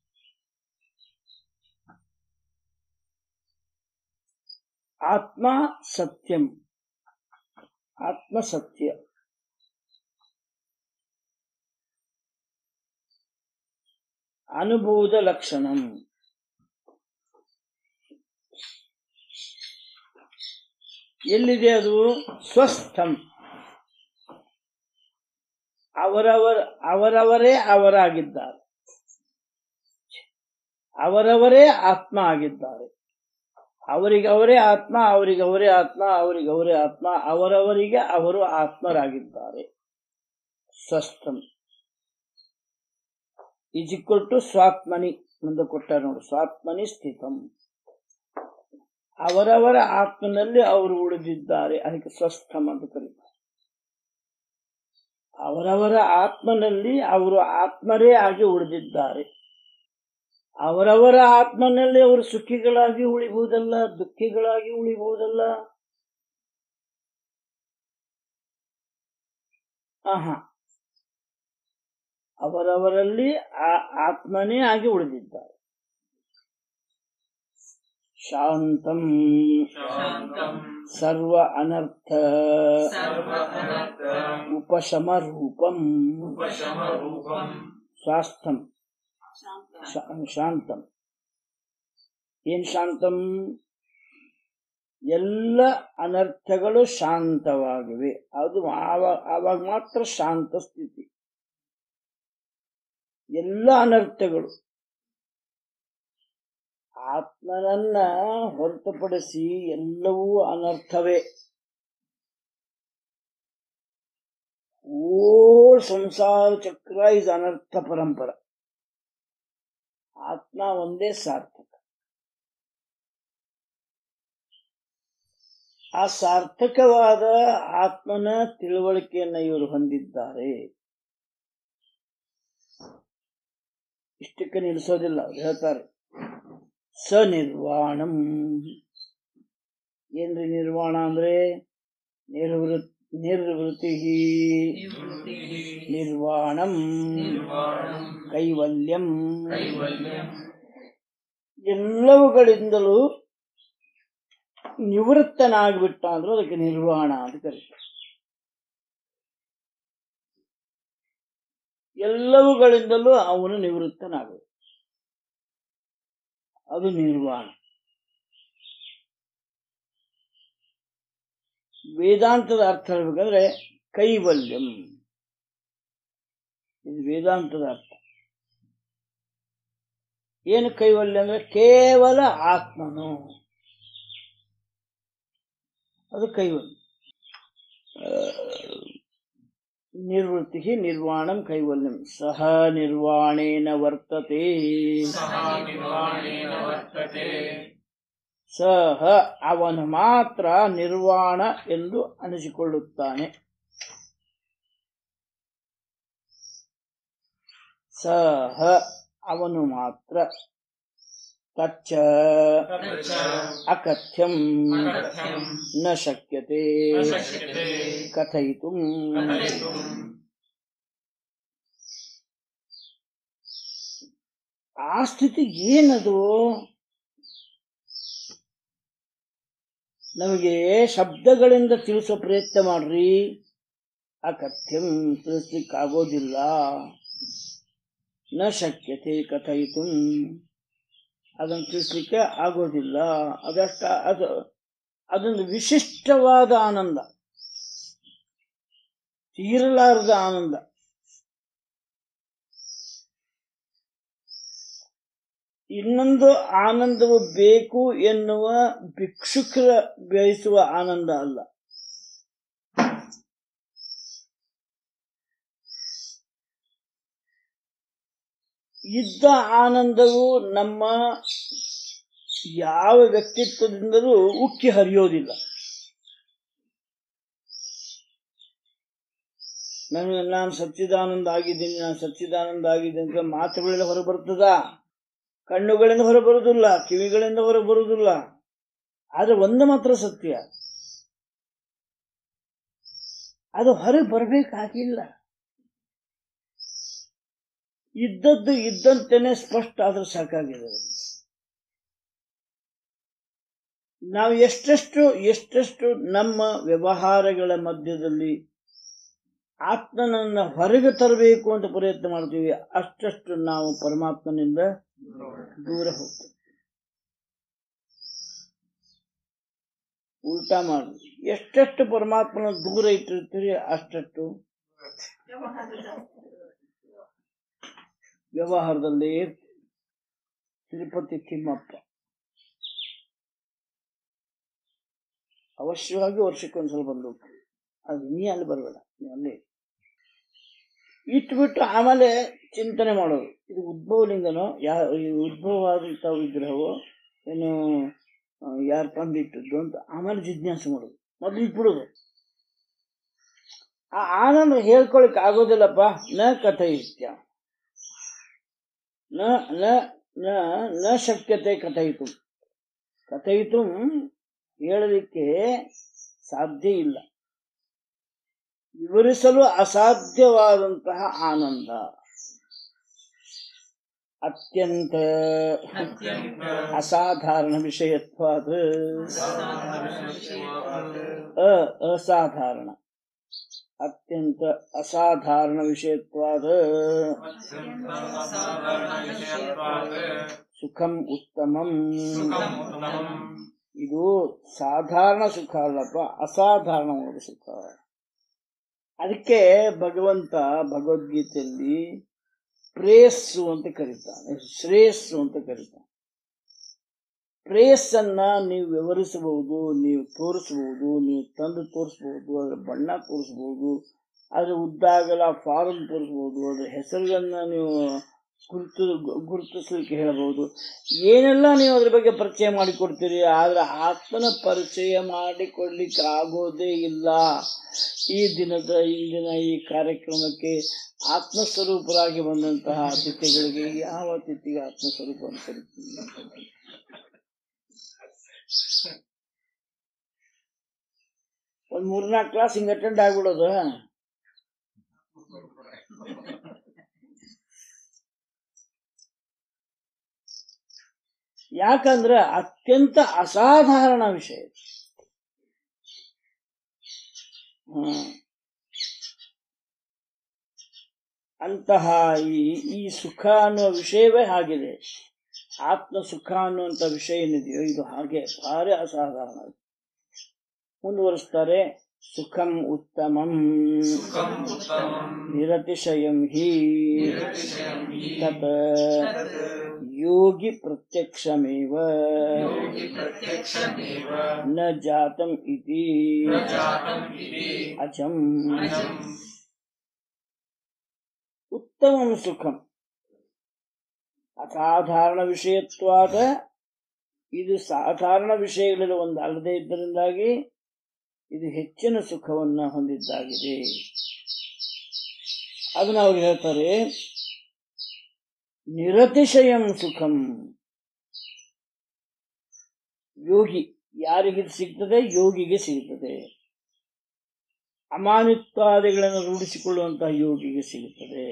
ಆತ್ಮ ಸತ್ಯಂ ಆತ್ಮ ಸತ್ಯ ಅನುಬೋಧ ಲಕ್ಷಣಂ ಎಲ್ಲಿದೆ ಅದು ಸ್ವಸ್ಥಂ ಅವರವರ ಅವರವರೇ ಅವರಾಗಿದ್ದಾರೆ ಅವರವರೇ ಆತ್ಮ ಆಗಿದ್ದಾರೆ ಅವರಿಗವರೇ ಆತ್ಮ ಅವರಿಗವರೇ ಆತ್ಮ ಅವರಿಗವರೇ ಆತ್ಮ ಅವರವರಿಗೆ ಅವರು ಆತ್ಮರಾಗಿದ್ದಾರೆ ಸ್ವಸ್ಥಂ ಈಸ್ ಈಕ್ವಲ್ ಟು ಸ್ವಾತ್ಮನಿ ಮುಂದೆ ಕೊಟ್ಟ ನೋಡಿ ಸ್ವಾತ್ಮನಿ ಸ್ಥಿತಂ ಅವರವರ ಆತ್ಮನಲ್ಲಿ ಅವರು ಉಳಿದಿದ್ದಾರೆ ಅದಕ್ಕೆ ಸ್ವಸ್ಥಂ ಅಂತ ಕರೀತಾರೆ ಅವರವರ ಆತ್ಮನಲ್ಲಿ ಅವರು ಆತ್ಮರೇ ಆಗಿ ಉಳಿದಿದ್ದಾರೆ ಅವರವರ ಆತ್ಮನಲ್ಲಿ ಅವರು ಸುಖಿಗಳಾಗಿ ಉಳಿಬಹುದಲ್ಲ ದುಃಖಿಗಳಾಗಿ ಉಳಿಬಹುದಲ್ಲ ಆಹಾ ಅವರವರಲ್ಲಿ ಆ ಆತ್ಮನೇ ಆಗಿ ಉಳಿದಿದ್ದಾರೆ ಶಾಂತಂ ಶಾಂತಂ ಸರ್ವ ಅನರ್ಥ ಸರ್ವ ಅನರ್ಥ ಉಪಶಮ ರೂಪಂ ಉಪಶಮರೂಪಂ ಸ್ವಾಸ್ಥಂ ಶಾ- ಶಾಂತಂ ಏನ್ ಶಾಂತಂ ಎಲ್ಲ ಅನರ್ಥಗಳು ಶಾಂತವಾಗಿವೆ ಅದು ಆವ- ಆವಾಗ ಮಾತ್ರ ಶಾಂತ ಸ್ಥಿತಿ ಎಲ್ಲ ಅನರ್ಥಗಳು ಆತ್ಮನನ್ನ ಹೊರತುಪಡಿಸಿ ಎಲ್ಲವೂ ಅನರ್ಥವೇ ಓಲ್ ಸಂಸಾರ ಚಕ್ರ ಇಸ್ ಅನರ್ಥ ಪರಂಪರ ಆತ್ಮ ಒಂದೇ ಸಾರ್ಥಕ ಆ ಸಾರ್ಥಕವಾದ ಆತ್ಮನ ತಿಳುವಳಿಕೆಯನ್ನ ಇವರು ಹೊಂದಿದ್ದಾರೆ ಇಷ್ಟಕ್ಕೆ ನಿಲ್ಲಿಸೋದಿಲ್ಲ ಅವ್ರು ಹೇಳ್ತಾರೆ ಸನಿರ್ವಾಣಂ ಏನ್ರಿ ನಿರ್ವಾಣ ಅಂದ್ರೆ ನಿರ್ವೃತ್ ನಿರ್ವೃತಿ ನಿರ್ವಾಣಂ ನಿರ್ವಾಣಂ ಕೈವಲ್ಯಂ ಕೈವಲ್ಯಂ ಎಲ್ಲವುಗಳಿಂದಲೂ ನಿವೃತ್ತನಾಗ್ಬಿಟ್ಟ ಅಂದ್ರೆ ಅದಕ್ಕೆ ನಿರ್ವಾಣ ಅಂತ ಕರೀತಾರೆ ಎಲ್ಲವುಗಳಿಂದಲೂ ಅವನು ನಿವೃತ್ತನಾಗಬೇಕು ಅದು ನಿರ್ವಾಣ ವೇದಾಂತದ ಅರ್ಥ ಹೇಳ್ಬೇಕಂದ್ರೆ ಕೈವಲ್ಯಂ ಇದು ವೇದಾಂತದ ಅರ್ಥ ಏನು ಕೈವಲ್ಯ ಅಂದ್ರೆ ಕೇವಲ ಆತ್ಮನು ಅದು ಕೈವಲ್ಯ ಆ, ನಿರ್ವೃತ್ತಿ ನಿರ್ವಾಣಂ ಕೈವಲ್ಯಂ ಸಹ ನಿರ್ವಾಣೇನ ವರ್ತತೆ ಸಹ ನಿರ್ವಾಣೇನ ವರ್ತತೆ ಸಹ ಅವನು ಮಾತ್ರ ನಿರ್ವಾಣ ಎಂದು ಅನಿಸಿಕೊಳ್ಳುತ್ತಾನೆ ಸಹ ಅವನು ಮಾತ್ರ ತಚ್ಚ ತಚ್ಚ ಅಕಥ್ಯಂ ಅಕಥ್ಯಂ ನ ಶಕ್ಯತೆ ನ ಶಕ್ಯತೆ ಕಥಯಿತು ಕಥಯಿತುಂ ಆ ಸ್ಥಿತಿ ಏನದು ನಮಗೆ ಶಬ್ದಗಳಿಂದ ತಿಳಿಸೋ ಪ್ರಯತ್ನ ಮಾಡ್ರಿ ಅಕಥ್ಯಂ ತಿಳಿಸ್ಲಿಕ್ಕಾಗೋದಿಲ್ಲ ನ ಶಕ್ಯತೆ ಕಥಯಿತು ಅದನ್ನು ತಿಳಿಸ್ಲಿಕ್ಕೆ ಆಗೋದಿಲ್ಲ ಅದಷ್ಟ ಅದು ಅದೊಂದು ವಿಶಿಷ್ಟವಾದ ಆನಂದ ತೀರಲಾರದ ಆನಂದ ಇನ್ನೊಂದು ಆನಂದವು ಬೇಕು ಎನ್ನುವ ಭಿಕ್ಷುಕರ ಬಯಸುವ ಆನಂದ ಅಲ್ಲ ಇದ್ದ ಆನಂದವು ನಮ್ಮ ಯಾವ ವ್ಯಕ್ತಿತ್ವದಿಂದಲೂ ಉಕ್ಕಿ ಹರಿಯೋದಿಲ್ಲ ನನಗೆ ನಾನು ಸಚ್ಚಿದಾನಂದ ಆಗಿದ್ದೀನಿ ನಾನು ಸಚ್ಚಿದಾನಂದ ಆಗಿದ್ದೀನಿ ಅಂತ ಮಾತುಗಳೆಲ್ಲ ಹೊರಬರ್ತದ ಕಣ್ಣುಗಳಿಂದ ಹೊರಬರುವುದಿಲ್ಲ ಕಿವಿಗಳಿಂದ ಹೊರಬರುವುದಿಲ್ಲ ಆದ್ರೆ ಒಂದು ಮಾತ್ರ ಸತ್ಯ ಅದು ಹೊರಗೆ ಬರಬೇಕಾಗಿಲ್ಲ ಇದ್ದದ್ದು ಇದ್ದಂತೆನೆ ಸ್ಪಷ್ಟ ಆದ್ರೆ ಸಾಕಾಗಿದೆ ನಾವು ಎಷ್ಟೆಷ್ಟು ಎಷ್ಟೆಷ್ಟು ನಮ್ಮ ವ್ಯವಹಾರಗಳ ಮಧ್ಯದಲ್ಲಿ ಆತ್ಮನನ್ನ ಹೊರಗೆ ತರಬೇಕು ಅಂತ ಪ್ರಯತ್ನ ಮಾಡ್ತೀವಿ ಅಷ್ಟಷ್ಟು ನಾವು ಪರಮಾತ್ಮನಿಂದ ದೂರ ಹೋಗ್ತೇವೆ ಉಲ್ಟಾ ಮಾಡಿ ಎಷ್ಟೆಷ್ಟು ಪರಮಾತ್ಮನ ದೂರ ಇಟ್ಟಿರ್ತೀರಿ ಅಷ್ಟಷ್ಟು ವ್ಯವಹಾರದಲ್ಲಿ ತಿರುಪತಿ ತಿಮ್ಮಪ್ಪ ಅವಶ್ಯವಾಗಿ ವರ್ಷಕ್ಕೊಂದ್ಸಲ ಬಂದು ಹೋಗ್ತೀವಿ. ಅದು ನೀ ಅಲ್ಲಿ ಬರಬೇಡ ನೀ ಅಲ್ಲಿ ಇಟ್ಬಿಟ್ಟು ಆಮೇಲೆ ಚಿಂತನೆ ಮಾಡೋದು ಇದು ಉದ್ಭವಲಿಂಗನೋ ಯಾ ಈ ಉದ್ಭವವಾದಂಥ ವಿಗ್ರಹವೋ ಏನು ಯಾರು ತಂದಿಟ್ಟದ್ದು ಅಂತ ಆಮೇಲೆ ಜಿಜ್ಞಾಸೆ ಮಾಡೋದು ಮೊದಲು ಇಟ್ಬಿಡೋದು ಆ ಆನಂದ ಹೇಳ್ಕೊಳಕ್ ಆಗೋದಿಲ್ಲಪ್ಪ ನ ಕಥಯಿತ್ಯ ನ ನ ನ ನ ಶಕ್ಯತೆ ಕಥಯಿತು ಕಥಯಿತು ಹೇಳಲಿಕ್ಕೆ ಸಾಧ್ಯ ಇಲ್ಲ ವಿವರಿಸಲು ಅಸಾಧ್ಯವಾದಂತಹ ಆನಂದ ಅತ್ಯಂತ ಅತ್ಯಂತ ಅಸಾಧಾರಣ ವಿಷಯತ್ವಾದ ಸಾಧಾರಣ ಅ ಅಸಾಧಾರಣ ಅತ್ಯಂತ ಅಸಾಧಾರಣ ವಿಷಯತ್ವಾದ ಅತ್ಯಂತ ಅಸಾಧಾರಣ ವಿಷಯತ್ವಾತ್ ಸುಖಂ ಉತ್ತಮಂ ಸುಖಂ ಉತ್ತಮಂ ಇದು ಸಾಧಾರಣ ಸುಖ ಅಲ್ಲಪ್ಪ ಅಸಾಧಾರಣವಾದ ಸುಖ ಅದಕ್ಕೆ ಭಗವಂತ ಭಗವದ್ಗೀತೆಯಲ್ಲಿ ಪ್ರೇಯಸ್ಸು ಅಂತ ಕರೀತಾನೆ ಶ್ರೇಯಸ್ಸು ಅಂತ ಕರೀತಾನೆ ಪ್ರೇಯಸ್ಸನ್ನ ನೀವು ವಿವರಿಸಬಹುದು ನೀವು ತೋರಿಸಬಹುದು ನೀವು ತಂದು ತೋರಿಸಬಹುದು ಅದರ ಬಣ್ಣ ತೋರಿಸಬಹುದು ಅದರ ಉದ್ದಾಗಲ ಫಾರಂ ತೋರಿಸಬಹುದು ಅದರ ಹೆಸರುಗಳನ್ನ ನೀವು ಗುರುತು ಗುರುತಿಸ್ಲಿಕ್ಕೆ ಹೇಳಬಹುದು ಏನೆಲ್ಲ ನೀವು ಅದ್ರ ಬಗ್ಗೆ ಪರಿಚಯ ಮಾಡಿಕೊಡ್ತೀರಿ ಆದ್ರೆ ಆತ್ಮನ ಪರಿಚಯ ಮಾಡಿಕೊಡ್ಲಿಕ್ಕೆ ಆಗೋದೇ ಇಲ್ಲ ಈ ದಿನದ ಇಂದಿನ ಈ ಕಾರ್ಯಕ್ರಮಕ್ಕೆ ಆತ್ಮಸ್ವರೂಪರಾಗಿ ಬಂದಂತಹ ಅತಿಥಿಗಳಿಗೆ ಯಾವ ಅತಿಥಿಗೆ ಆತ್ಮಸ್ವರೂಪ ಅಂತ ಕರಿತೀವಿ ಒಂದ್ ಮೂರ್ನಾಲ್ಕು ಕ್ಲಾಸ್ ಹಿಂಗ್ ಅಟೆಂಡ್ ಆಗ್ಬಿಡೋದು ಯಾಕಂದ್ರೆ ಅತ್ಯಂತ ಅಸಾಧಾರಣ ವಿಷಯ ಹ್ಮ್. ಅಂತಹ ಈ ಈ ಸುಖ ಅನ್ನುವ ವಿಷಯವೇ ಹಾಗಿದೆ ಆತ್ಮ ಸುಖ ಅನ್ನುವಂಥ ವಿಷಯ ಏನಿದೆಯೋ ಇದು ಹಾಗೆ ಭಾರಿ ಅಸಾಧಾರಣ ಮುಂದುವರಿಸ್ತಾರೆ ಸುಖಂ ಉತ್ತಮಂ ಸುಖಂ ಉತ್ತಮಂ ನಿರತಿಶಯಂ ಹಿ ನಿರತಿಶಯಂ ಹಿ ತತ್ ತತ್ ಯೋಗಿ ಪ್ರತ್ಯಕ್ಷಮೇವ ಯೋಗಿ ಪ್ರತ್ಯಕ್ಷಮೇವ ನ ಜಾತಂ ಇತಿ ನ ಜಾತಂ ಇತಿ ಅಜಂ ಅಜಂ ಉತ್ತಮಂ ಸುಖಂ ಅಸಾಧಾರಣ ವಿಷಯತ್ವಾದ ಇದು ಸಾಧಾರಣ ವಿಷಯಗಳಲ್ಲಿ ಒಂದು ಅಲ್ಲದೆ ಇದ್ದರಿಂದಾಗಿ ಇದು ಹೆಚ್ಚಿನ ಸುಖವನ್ನ ಹೊಂದಿದ್ದಾಗಿದೆ ಅದನ್ನ ಅವ್ರು ಹೇಳ್ತಾರೆ ನಿರತಿಶಯಂ ಸುಖಂ ಯೋಗಿ ಯಾರಿಗಿದು ಸಿಗ್ತದೆ ಯೋಗಿಗೆ ಸಿಗುತ್ತದೆ ಅಮಾನಿತ್ವಾದಿಗಳನ್ನು ರೂಢಿಸಿಕೊಳ್ಳುವಂತಹ ಯೋಗಿಗೆ ಸಿಗುತ್ತದೆ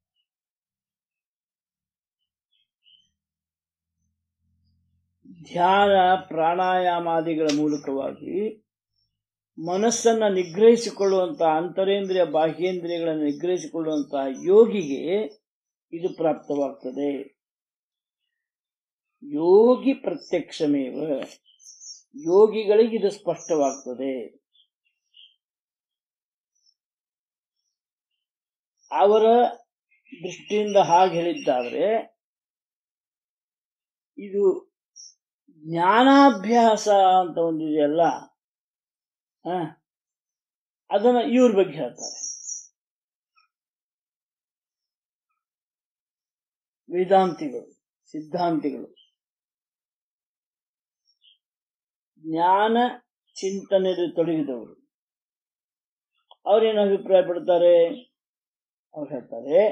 ಧ್ಯಾನ ಪ್ರಾಣಾಯಾಮಾದಿಗಳ ಮೂಲಕವಾಗಿ ಮನಸ್ಸನ್ನ ನಿಗ್ರಹಿಸಿಕೊಳ್ಳುವಂತಹ ಅಂತರೇಂದ್ರಿಯ ಬಾಹ್ಯೇಂದ್ರಿಯಗಳನ್ನು ನಿಗ್ರಹಿಸಿಕೊಳ್ಳುವಂತಹ ಯೋಗಿಗೆ ಇದು ಪ್ರಾಪ್ತವಾಗ್ತದೆ ಯೋಗಿ ಪ್ರತ್ಯಕ್ಷಮೇವ ಯೋಗಿಗಳಿಗೆ ಇದು ಸ್ಪಷ್ಟವಾಗ್ತದೆ ಅವರ ದೃಷ್ಟಿಯಿಂದ ಹಾಗೆ ಹೇಳಿದ್ದಾದ್ರೆ ಇದು ಜ್ಞಾನಾಭ್ಯಾಸ ಅಂತ ಒಂದಿದೆಯಲ್ಲ ಹ ಅದನ್ನ ಇವ್ರ ಬಗ್ಗೆ ಹೇಳ್ತಾರೆ ವೇದಾಂತಿಗಳು ಸಿದ್ಧಾಂತಿಗಳು ಜ್ಞಾನ ಚಿಂತನೆಯಲ್ಲಿ ತೊಡಗಿದವರು ಅವ್ರೇನು ಅಭಿಪ್ರಾಯ ಪಡ್ತಾರೆ ಅವ್ರು ಹೇಳ್ತಾರೆ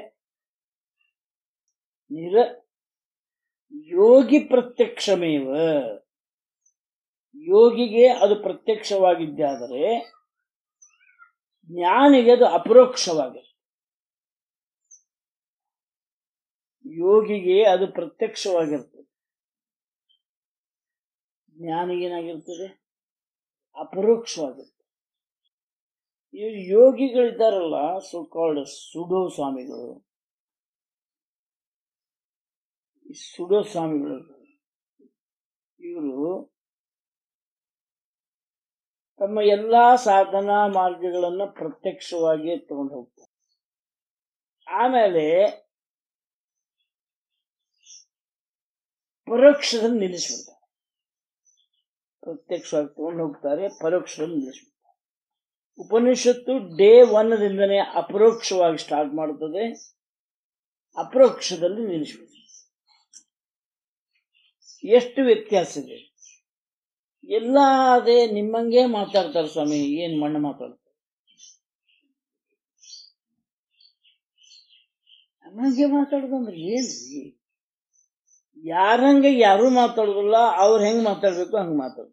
ನಿರ ಯೋಗಿ ಪ್ರತ್ಯಕ್ಷಮೇವ ಯೋಗಿಗೆ ಅದು ಪ್ರತ್ಯಕ್ಷವಾಗಿದ್ದಾದರೆ ಜ್ಞಾನಿಗೆ ಅದು ಅಪರೋಕ್ಷವಾಗಿದೆ ಯೋಗಿಗೆ ಅದು ಪ್ರತ್ಯಕ್ಷವಾಗಿರ್ತದೆ ಜ್ಞಾನಿಗೇನಾಗಿರ್ತದೆ ಅಪರೋಕ್ಷವಾಗಿರ್ತದೆ ಈ ಯೋಗಿಗಳಿದ್ದಾರಲ್ಲ ಸೊ ಕಾಲ್ಡ್ ಸುಡೋ ಸ್ವಾಮಿಗಳು ಈ ಸುಡೋ ಸ್ವಾಮಿಗಳು ಇವರು ತಮ್ಮ ಎಲ್ಲಾ ಸಾಧನಾ ಮಾರ್ಗಗಳನ್ನ ಪ್ರತ್ಯಕ್ಷವಾಗಿ ತಗೊಂಡು ಹೋಗ್ತಾರೆ ಆಮೇಲೆ ಪರೋಕ್ಷದಲ್ಲಿ ನಿಲ್ಲಿಸ್ಬಿಡ್ತಾರೆ ಪ್ರತ್ಯಕ್ಷವಾಗಿ ತಗೊಂಡು ಹೋಗ್ತಾರೆ ಪರೋಕ್ಷದಲ್ಲಿ ನಿಲ್ಲಿಸ್ಬಿಡ್ತಾರೆ ಉಪನಿಷತ್ತು ಡೇ ಒನ್ದಿಂದನೇ ಅಪರೋಕ್ಷವಾಗಿ ಸ್ಟಾರ್ಟ್ ಮಾಡುತ್ತದೆ ಅಪರೋಕ್ಷದಲ್ಲಿ ನಿಲ್ಲಿಸ್ಬಿಡ್ತಾರೆ ಎಷ್ಟು ವ್ಯತ್ಯಾಸ ಇದೆ ಎಲ್ಲ ಅದೇ ನಿಮ್ಮಂಗೆ ಮಾತಾಡ್ತಾರೆ ಸ್ವಾಮಿ ಏನ್ ಮಣ್ಣು ಮಾತಾಡ್ತಾರೆ ನಮ್ಮಂಗೆ ಮಾತಾಡೋದಂದ್ರೆ ಏನ್ರಿ ಯಾರಂಗೆ ಯಾರು ಮಾತಾಡೋದಿಲ್ಲ ಅವ್ರು ಹೆಂಗ್ ಮಾತಾಡ್ಬೇಕು ಹಂಗ ಮಾತಾಡ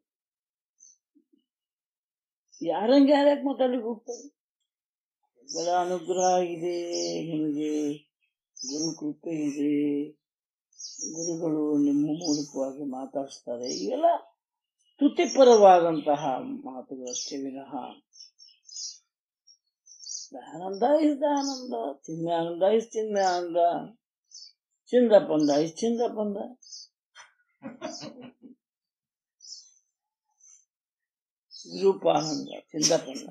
ಯಾರಂಗೆ ಯಾರ್ಯಾಕೆ ಮಾತಾಡ್ಲಿಕ್ಕೆ ಹೋಗ್ತಾರೆ ಬಹಳ ಅನುಗ್ರಹ ಇದೆ ನಿಮಗೆ ಗುರು ಕೃಪೆ ಇದೆ ಗುರುಗಳು ನಿಮ್ಮ ಮೂಲಕವಾಗಿ ಮಾತಾಡಿಸ್ತಾರೆ ಇವೆಲ್ಲ ಸ್ತುತಿಪರವಾದಂತಹ ಮಾತುಗಳಷ್ಟೇ ವಿನಃ ಆನಂದ ಇಸ್ ಆನಂದ ಚಿನ್ಮೆ ಆನಂದ ಇಸ್ ಚಿನ್ಮೆ ಆನಂದ ಚಿಂದ ಪಂದ ಇಸ್ ಚಿಂದ ಪಂದ ರೂಪಾನಂದ ಚಿಂದ ಪಂದ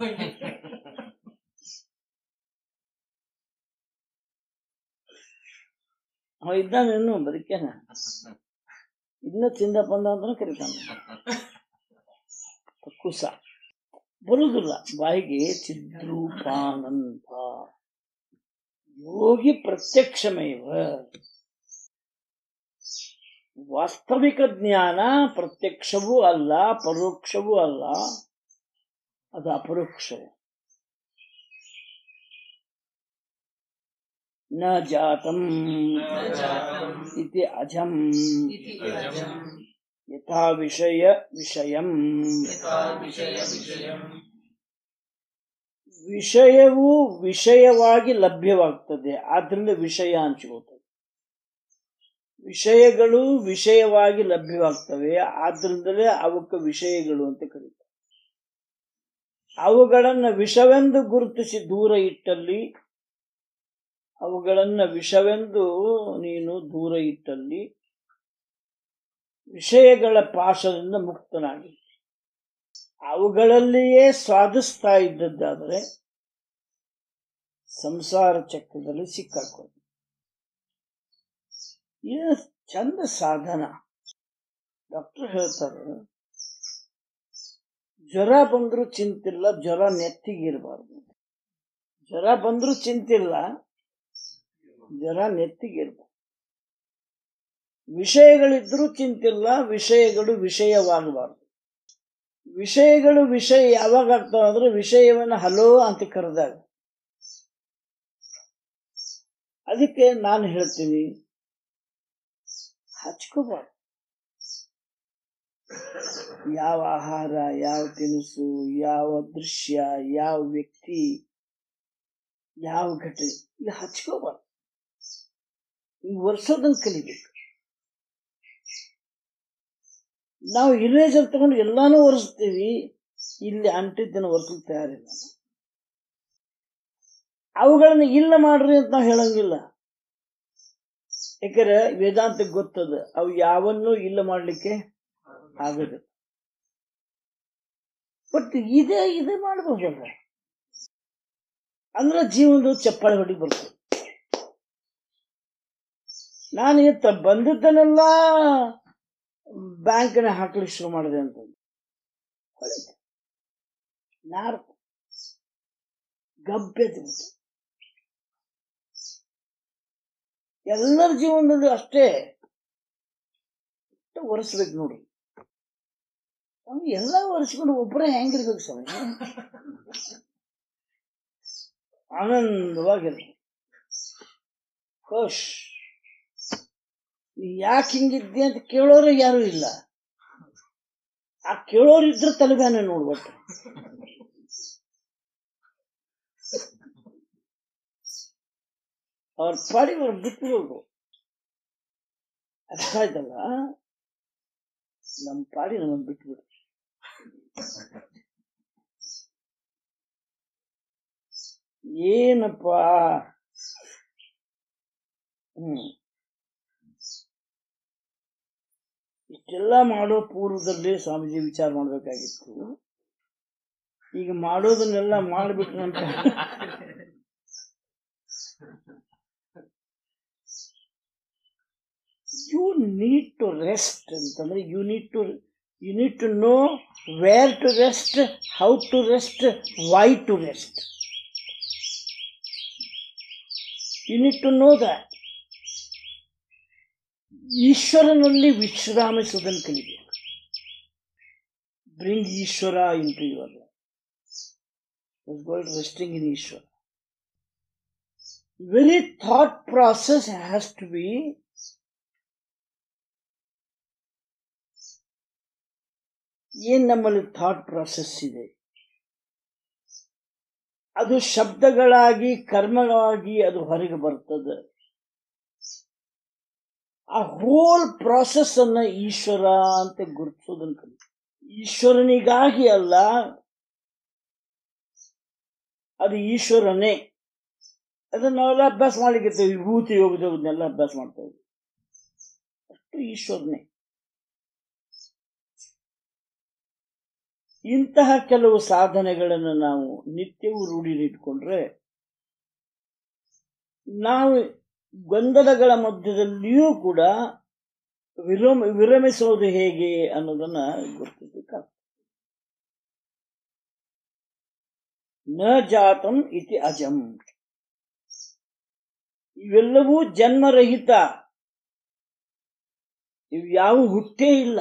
ಅವ ಇದ್ದಾನೆ ಇನ್ನು ಬದುಕೇನ ಇನ್ನ ಚಿಂದ ಪಂದ ಅಂತಾನೆ ಕರೀತಾನೆ ಕುಸ ಬರುವುದಿಲ್ಲ ಬಾಯಿಗೆ ಚಿದ್ರೂಪಾನಂದ ಯೋಗಿ ಪ್ರತ್ಯಕ್ಷಮೇವ ವಾಸ್ತವಿಕ ಜ್ಞಾನ ಪ್ರತ್ಯಕ್ಷವೂ ಅಲ್ಲ ಪರೋಕ್ಷವೂ ಅಲ್ಲ ಅದು ಅಪರೋಕ್ಷವೇ ನ ಜಾತಂ ಜಾತಂ ಇತಿ ಅಜಂ ಇತಿ ಅಜಂ ಯಥಾ ವಿಷಯ ವಿಷಯಂ ಯಥಾ ವಿಷಯ ವಿಷಯಂ ವಿಷಯವು ವಿಷಯವಾಗಿ ಲಭ್ಯವಾಗ್ತದೆ ಆದ್ರಿಂದ ವಿಷಯ ಅನ್ಸ್ಕೋತದೆ ವಿಷಯಗಳು ವಿಷಯವಾಗಿ ಲಭ್ಯವಾಗ್ತವೆ ಆದ್ರಿಂದಲೇ ಅವಕ್ಕೆ ವಿಷಯಗಳು ಅಂತ ಕರೀತಾರೆ ಅವುಗಳನ್ನ ವಿಷವೆಂದು ಗುರುತಿಸಿ ದೂರ ಇಟ್ಟಲ್ಲಿ ಅವುಗಳನ್ನ ವಿಷವೆಂದು ನೀನು ದೂರ ಇಟ್ಟಲ್ಲಿ ವಿಷಯಗಳ ಪಾಶದಿಂದ ಮುಕ್ತನಾಗಿ ಅವುಗಳಲ್ಲಿಯೇ ಸ್ವಾದಿಸ್ತಾ ಇದ್ದದ್ದಾದರೆ ಸಂಸಾರ ಚಕ್ರದಲ್ಲಿ ಸಿಕ್ಕಾಕೊಂಡು ಇದು ಚಂದ ಸಾಧನ ಡಾಕ್ಟರ್ ಹೇಳ್ತಾರೆ ಜ್ವರ ಬಂದ್ರು ಚಿಂತಿಲ್ಲ ಜ್ವರ ನೆತ್ತಿಗಿರಬಾರ್ದು ಜ್ವರ ಬಂದ್ರು ಚಿಂತಿಲ್ಲ ಜರ ನೆತ್ತಿಗೇರ್ಬೇಕು ವಿಷಯಗಳಿದ್ರೂ ಚಿಂತಿಲ್ಲ ವಿಷಯಗಳು ವಿಷಯವಾಗಬಾರ್ದು ವಿಷಯಗಳು ವಿಷಯ ಯಾವಾಗ ಆಗ್ತಾವ ಅಂದ್ರೆ ವಿಷಯವನ್ನು ಹಲೋ ಅಂತ ಕರೆದಾಗ ಅದಕ್ಕೆ ನಾನು ಹೇಳ್ತೀನಿ ಹಚ್ಕೋಬಾರ್ದು ಯಾವ ಆಹಾರ ಯಾವ ತಿನಿಸು ಯಾವ ದೃಶ್ಯ ಯಾವ ವ್ಯಕ್ತಿ ಯಾವ ಘಟನೆ ಇದು ಹಚ್ಕೋಬಾರ್ದು ಈ ವರ್ಷದಂಗೆ ಕಲಿಬೇಕು ನಾವು ಇರೇಜರ್ ತಗೊಂಡು ಎಲ್ಲಾನು ಒರೆಸ್ತೀವಿ ಇಲ್ಲಿ ಅಂಟಿದ್ದನ್ನು ಒರೆಸ್ಲಿಕ್ಕೆ ತಯಾರಿಲ್ಲ ಅವುಗಳನ್ನ ಇಲ್ಲ ಮಾಡ್ರಿ ಅಂತ ನಾವು ಹೇಳಂಗಿಲ್ಲ ಯಾಕಂದ್ರೆ ವೇದಾಂತಕ್ಕೆ ಗೊತ್ತದ ಅವು ಯಾವನ್ನೂ ಇಲ್ಲ ಮಾಡ್ಲಿಕ್ಕೆ ಆಗದು ಬಟ್ ಇದೇ ಇದೇ ಮಾಡ್ಬೋದಲ್ಲ ಅಂದ್ರೆ ಜೀವನದ ಚಪ್ಪಾಳೆ ಹೊಡಿ ಬರ್ತದೆ ನಾನು ಇತ್ತ ಬಂದಿದ್ದನ್ನೆಲ್ಲ ಬ್ಯಾಂಕ್ನ ಹಾಕ್ಲಿಕ್ಕೆ ಶುರು ಮಾಡಿದೆ ಅಂತ ಹೊಳಿತು ನಾರು ಗಬ್ಬೆದ್ದು ಬಿಡ್ತು. ಎಲ್ಲರ ಜೀವನದಲ್ಲಿ ಅಷ್ಟೇ ಒರೆಸ್ಬೇಕು ನೋಡ್ರಿ ಅವ್ನು ಎಲ್ಲ ಒರೆಸ್ಕೊಂಡು ಒಬ್ಬರೇ ಹೆಂಗಿರ್ಬೇಕು ಸ್ವಾಮಿ ಆನಂದವಾಗಿರ್ಬೇಕು ಖುಷ್ ನೀ ಯಾಕೆ ಹಿಂಗಿದ್ದೆ ಅಂತ ಕೇಳೋರು ಯಾರು ಇಲ್ಲ ಆ ಕೇಳೋರು ಇದ್ರೆ ತಲೆಬ್ಯಾನೆ ನೋಡ್ಬಿಟ್ಟು ಅವ್ರ ಪಾಡಿಗೆ ಅವ್ರು ಬಿಟ್ಬಿಡೋದು ಅರ್ಥ ಆಯ್ತಲ್ಲ ನಮ್ಮ ಪಾಡಿ ನಮ್ಮನ್ನು ಬಿಟ್ಬಿಡು ಏನಪ್ಪಾ ಹ್ಮ್ ಇಷ್ಟೆಲ್ಲ ಮಾಡೋ ಪೂರ್ವದಲ್ಲಿ ಸ್ವಾಮೀಜಿ ವಿಚಾರ ಮಾಡ್ಬೇಕಾಗಿತ್ತು ಈಗ ಮಾಡೋದನ್ನೆಲ್ಲ ಮಾಡ್ಬಿಟ್ಟು ಅಂತ ಯು ನೀಡ್ ಟು ರೆಸ್ಟ್ ಅಂತಂದ್ರೆ you need to you need to know where to rest how to rest why to rest you need to know that ಈಶ್ವರನಲ್ಲಿ ವಿಶ್ರಾಮಿಸುವುದನ್ನು ಕಲಿಬೇಕು bring Ishwara into your goal resting in Ishwara very thought process has to be ಏನ್ ನಮ್ಮಲ್ಲಿ ಥಾಟ್ ಪ್ರಾಸೆಸ್ ಇದೆ ಅದು ಶಬ್ದಗಳಾಗಿ ಕರ್ಮಗಳಾಗಿ ಅದು ಹೊರಗೆ ಬರ್ತದೆ ಆ ಹೋಲ್ ಪ್ರಾಸೆಸ್ ಅನ್ನ ಈಶ್ವರ ಅಂತ ಗುರುತಿಸೋದನ್ನ ಕಲಿ ಈಶ್ವರನಿಗಾಗಿ ಅಲ್ಲ ಅದು ಈಶ್ವರನೇ ಅದನ್ನ ನಾವೆಲ್ಲ ಅಭ್ಯಾಸ ಮಾಡ್ಲಿಕ್ಕೆ ವಿಭೂತಿ ಯೋಗದವ್ರನ್ನೆಲ್ಲ ಅಭ್ಯಾಸ ಮಾಡ್ತಾ ಇದ್ವಿ ಅಷ್ಟು ಈಶ್ವರನೇ ಇಂತಹ ಕೆಲವು ಸಾಧನೆಗಳನ್ನು ನಾವು ನಿತ್ಯವೂ ರೂಢಿಲಿಟ್ಕೊಂಡ್ರೆ ನಾವು ಗೊಂದಲಗಳ ಮಧ್ಯದಲ್ಲಿಯೂ ಕೂಡ ವಿರಮ ವಿರಮಿಸೋದು ಹೇಗೆ ಅನ್ನೋದನ್ನ ಗುರುತಿಸಬೇಕಾಗ್ತದೆ ನ ಜಾತಂ ಇತಿ ಅಜಂ ಇವೆಲ್ಲವೂ ಜನ್ಮರಹಿತ ಇವು ಯಾವ ಹುಟ್ಟೇ ಇಲ್ಲ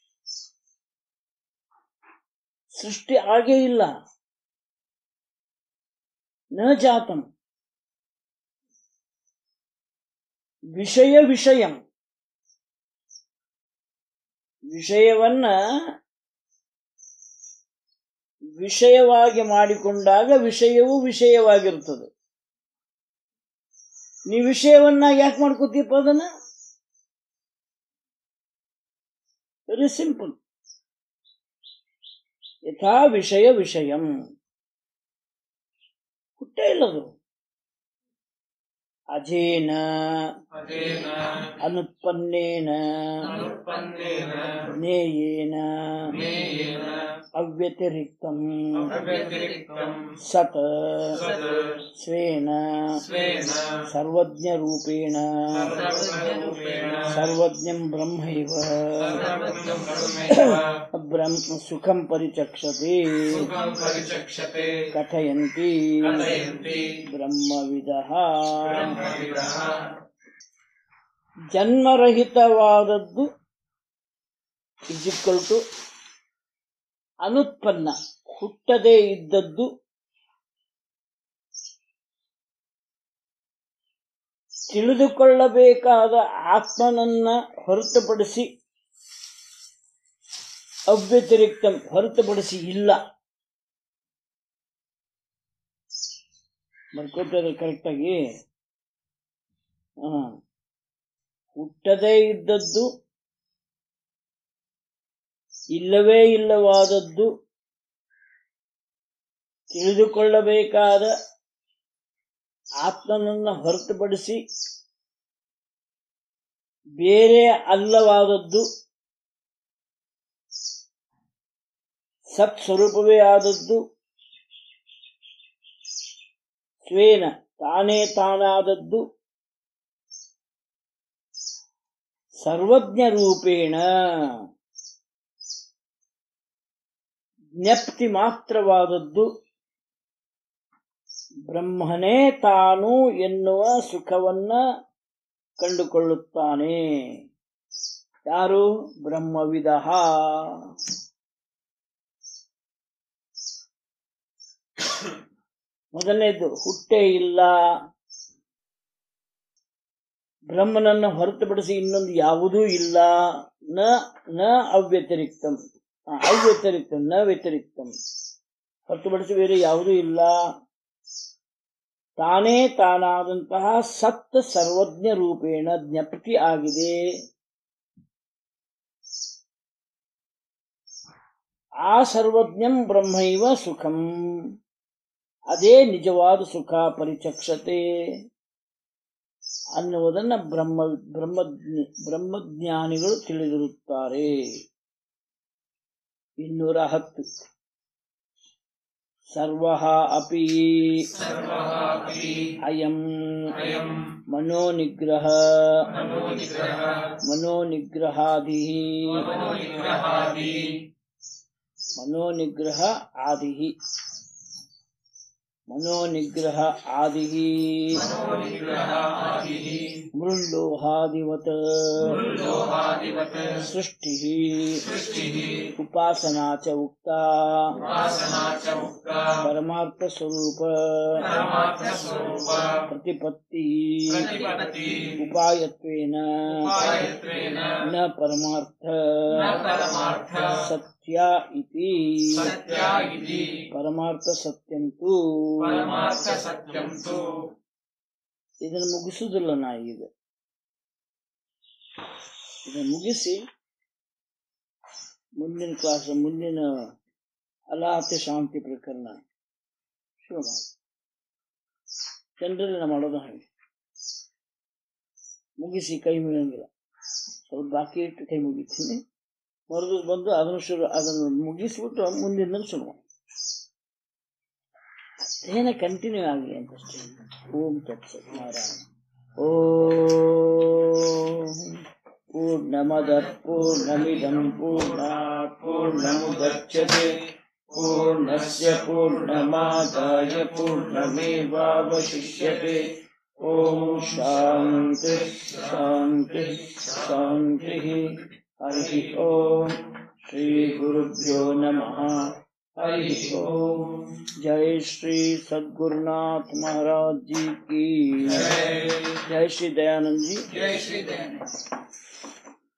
ಸೃಷ್ಟಿ ಆಗೇ ಇಲ್ಲ ನ ಜಾತಂ ವಿಷಯ ವಿಷಯಂ ವಿಷಯವನ್ನ ವಿಷಯವಾಗಿ ಮಾಡಿಕೊಂಡಾಗ ವಿಷಯವೂ ವಿಷಯವಾಗಿರ್ತದೆ ನೀ ವಿಷಯವನ್ನ ಯಾಕೆ ಮಾಡ್ಕೋತೀಯಪ್ಪ ಅದನ್ನ ವೆರಿ ಸಿಂಪಲ್ ಯಥಾ ವಿಷಯ ವಿಷಯಂ ಹುಟ್ಟೇ ಇಲ್ಲದು ಅಜೇನ ಅದೇನ ಅನುತ್ಪನ್ನೇನ ಅನುತ್ಪನ್ನೇನ ಜ್ಞೇಯೇನ ಜ್ಞೇಯೇನ ಅವ್ಯತಿರಿಕ್ತಂ ಅವ್ಯತಿರಿಕ್ತಂ ಸತ್ ಸತ್ ಸ್ವೇನ ಸ್ವೇನ ಸರ್ವಜ್ಞರೂಪೇಣ ಸರ್ವಜ್ಞರೂಪೇಣ ಸರ್ವಜ್ಞಂ ಬ್ರಹ್ಮೈವ ಸರ್ವಜ್ಞಂ ಬ್ರಹ್ಮೈವ ಬ್ರಹ್ಮ ಸುಖಂ ಪರಿಚಕ್ಷತೆ ಸುಖಂ ಪರಿಚಕ್ಷತೆ ಕಥಯಂತಿ ಕಥಯಂತಿ ಬ್ರಹ್ಮವಿದಃ ಬ್ರಹ್ಮವಿದಃ ಜನ್ಮರಹಿತವಾದದ್ದು ಇಜಿಕ್ವಲ್ ಟು ಅನುತ್ಪನ್ನ ಹುಟ್ಟದೇ ಇದ್ದದ್ದು ತಿಳಿದುಕೊಳ್ಳಬೇಕಾದ ಆತ್ಮನನ್ನ ಹೊರತುಪಡಿಸಿ ಅವ್ಯತಿರಿಕ್ತ ಹೊರತುಪಡಿಸಿ ಇಲ್ಲ ಬರ್ಕೋತಾರೆ ಕರೆಕ್ಟಾಗಿ ಹಾ ಹುಟ್ಟದೇ ಇದ್ದದ್ದು ಇಲ್ಲವೇ ಇಲ್ಲವಾದದ್ದು ತಿಳಿದುಕೊಳ್ಳಬೇಕಾದ ಆತ್ಮನನ್ನ ಹೊರತುಪಡಿಸಿ ಬೇರೆ ಅಲ್ಲವಾದದ್ದು ಸತ್ ಸ್ವರೂಪವೇ ಆದದ್ದು ಸ್ವೇನ ತಾನೇ ತಾನಾದದ್ದು ಸರ್ವಜ್ಞ ರೂಪೇಣ ಜ್ಞಪ್ತಿ ಮಾತ್ರವಾದದ್ದು ಬ್ರಹ್ಮನೇ ತಾನು ಎನ್ನುವ ಸುಖವನ್ನ ಕಂಡುಕೊಳ್ಳುತ್ತಾನೆ ಯಾರು ಬ್ರಹ್ಮವಿದ ಮೊದಲನೇದು ಹುಟ್ಟೇ ಇಲ್ಲ ಬ್ರಹ್ಮನನ್ನು ಹೊರತುಪಡಿಸಿ ಇನ್ನೊಂದು ಯಾವುದೂ ಇಲ್ಲ ನ ನ ಅವ್ಯತಿರಿಕ್ತಂ ಆ, ಅವ್ಯತಿರಿಕ್ತಂ ನ ವ್ಯತಿರಿಕ್ತಂ ಹೊರತುಪಡಿಸಿ ಬೇರೆ ಯಾವುದೂ ಇಲ್ಲ ತಾನೇ ತಾನಾದಂತಹ ಸತ್ ಸರ್ವಜ್ಞ ರೂಪೇಣ ಜ್ಞಪ್ತಿ ಆಗಿದೆ ಆ ಸರ್ವಜ್ಞಂ ಬ್ರಹ್ಮೈವ ಸುಖಂ ಅದೇ ನಿಜವಾದ ಸುಖ ಪರಿಚಕ್ಷತೆ ಅನ್ನುವುದನ್ನ ಬ್ರಹ್ಮ ಬ್ರಹ್ಮಜ್ಞ ಬ್ರಹ್ಮಜ್ಞಾನಿಗಳು ತಿಳಿದಿರುತ್ತಾರೆ ಇನ್ನೂರ ಹತ್ತು ಸರ್ವ ಅಪಿ ಸರ್ವಃ ಅಪಿ ಅಯಂ ಅಯಂ ಮನೋನಿಗ್ರಹ ಮನೋನಿಗ್ರಹ ಮನೋನಿಗ್ರಹಾದಿ ಮನೋನಿಗ್ರಹಾದಿ ಮನೋನಿಗ್ರಹ ಆದಿ ಮನೋನಿಗ್ರಹ ಆದಿ ಮನೋನಿಗ್ರಹ ಆದಿಃ ಮೃಳ್ಳೋಹಾದಿವತ್ ಲೋಹಾದಿವತ್ ಸೃಷ್ಟಿ ಸೃಷ್ಟಿಃ ಉಪಾಸನಾ ಚ ಉಕ್ತಾ ವಾಸನಾ ಚ ಉಕ್ತಾ ಪರಮಾರ್ಥ ಸ್ವರೂಪ ಪರಮಾರ್ಥ ಸ್ವರೂಪ ಪ್ರತಿಪತ್ತಿ ಪ್ರತಿಪತ್ತಿ ಉಪಾಯತ್ವೇನ ಉಪಾಯತ್ವೇನ ನ ಪರಮಾರ್ಥ ನ ಪರಮಾರ್ಥ ಸತ್ಯ ಇತಿ ಸತ್ಯ ಇತಿ ಪರಮಾರ್ಥ ಸತ್ಯಂ ತು ಪರಮಾರ್ಥ ಸತ್ಯಂ ತು ಇದನ್ನು ಮುಗಿಸುವುದಿಲ್ಲ ನಾ ಈಗ ಇದನ್ನು ಮುಗಿಸಿ ಮುಂದಿನ ಕ್ಲಾಸ್ ಮುಂದಿನ ಅಲಾಹತೆ ಶಾಂತಿ ಪ್ರಕರಣ ಶುರು ಮಾಡಿ ಜನರಲ್ಲ ಮಾಡೋದು ಹಾಗೆ ಮುಗಿಸಿ ಕೈ ಮುಗಿಯಂಗಿಲ್ಲ ಸ್ವಲ್ಪ ಬಾಕಿ ಇಟ್ಟು ಕೈ ಮುಗಿತೀನಿ ಮರದು ಬಂದು ಅದನ್ನು ಶುರು ಅದನ್ನು ಮುಗಿಸ್ಬಿಟ್ಟು ಮುಂದಿನ ಶುರು ಮಾಡಿ ಏನ ಕಂಟಿನ್ಯೂ ಆಗಲಿ ಅಂತ ಅಷ್ಟೇ ಓಂ ತತ್ಸತ್ ನಾರಾಯಣ ಓಂ ಪೂರ್ಣಮದ ಪೂರ್ಣಮಿದಂ ಪೂರ್ಣಾತ್ ಪೂರ್ಣಮುದಚ್ಯತೆ ಪೂರ್ಣಸ್ಯ ಪೂರ್ಣಮಾದಾಯ ಪೂರ್ಣಮೇವಾವಶಿಷ್ಯತೆ ಓಂ ಶಾಂತಿ ಶಾಂತಿ ಶಾಂತಿ ಹರಿ ಓಂ ಶ್ರೀ ಗುರುಭ್ಯೋ ನಮಃ हरि ओम जय श्री सद्गुरुनाथ महाराज जी की ಜಯ जय श्री दयानंद जी ಜಯ ಶ್ರೀ ದಯಾನಂದ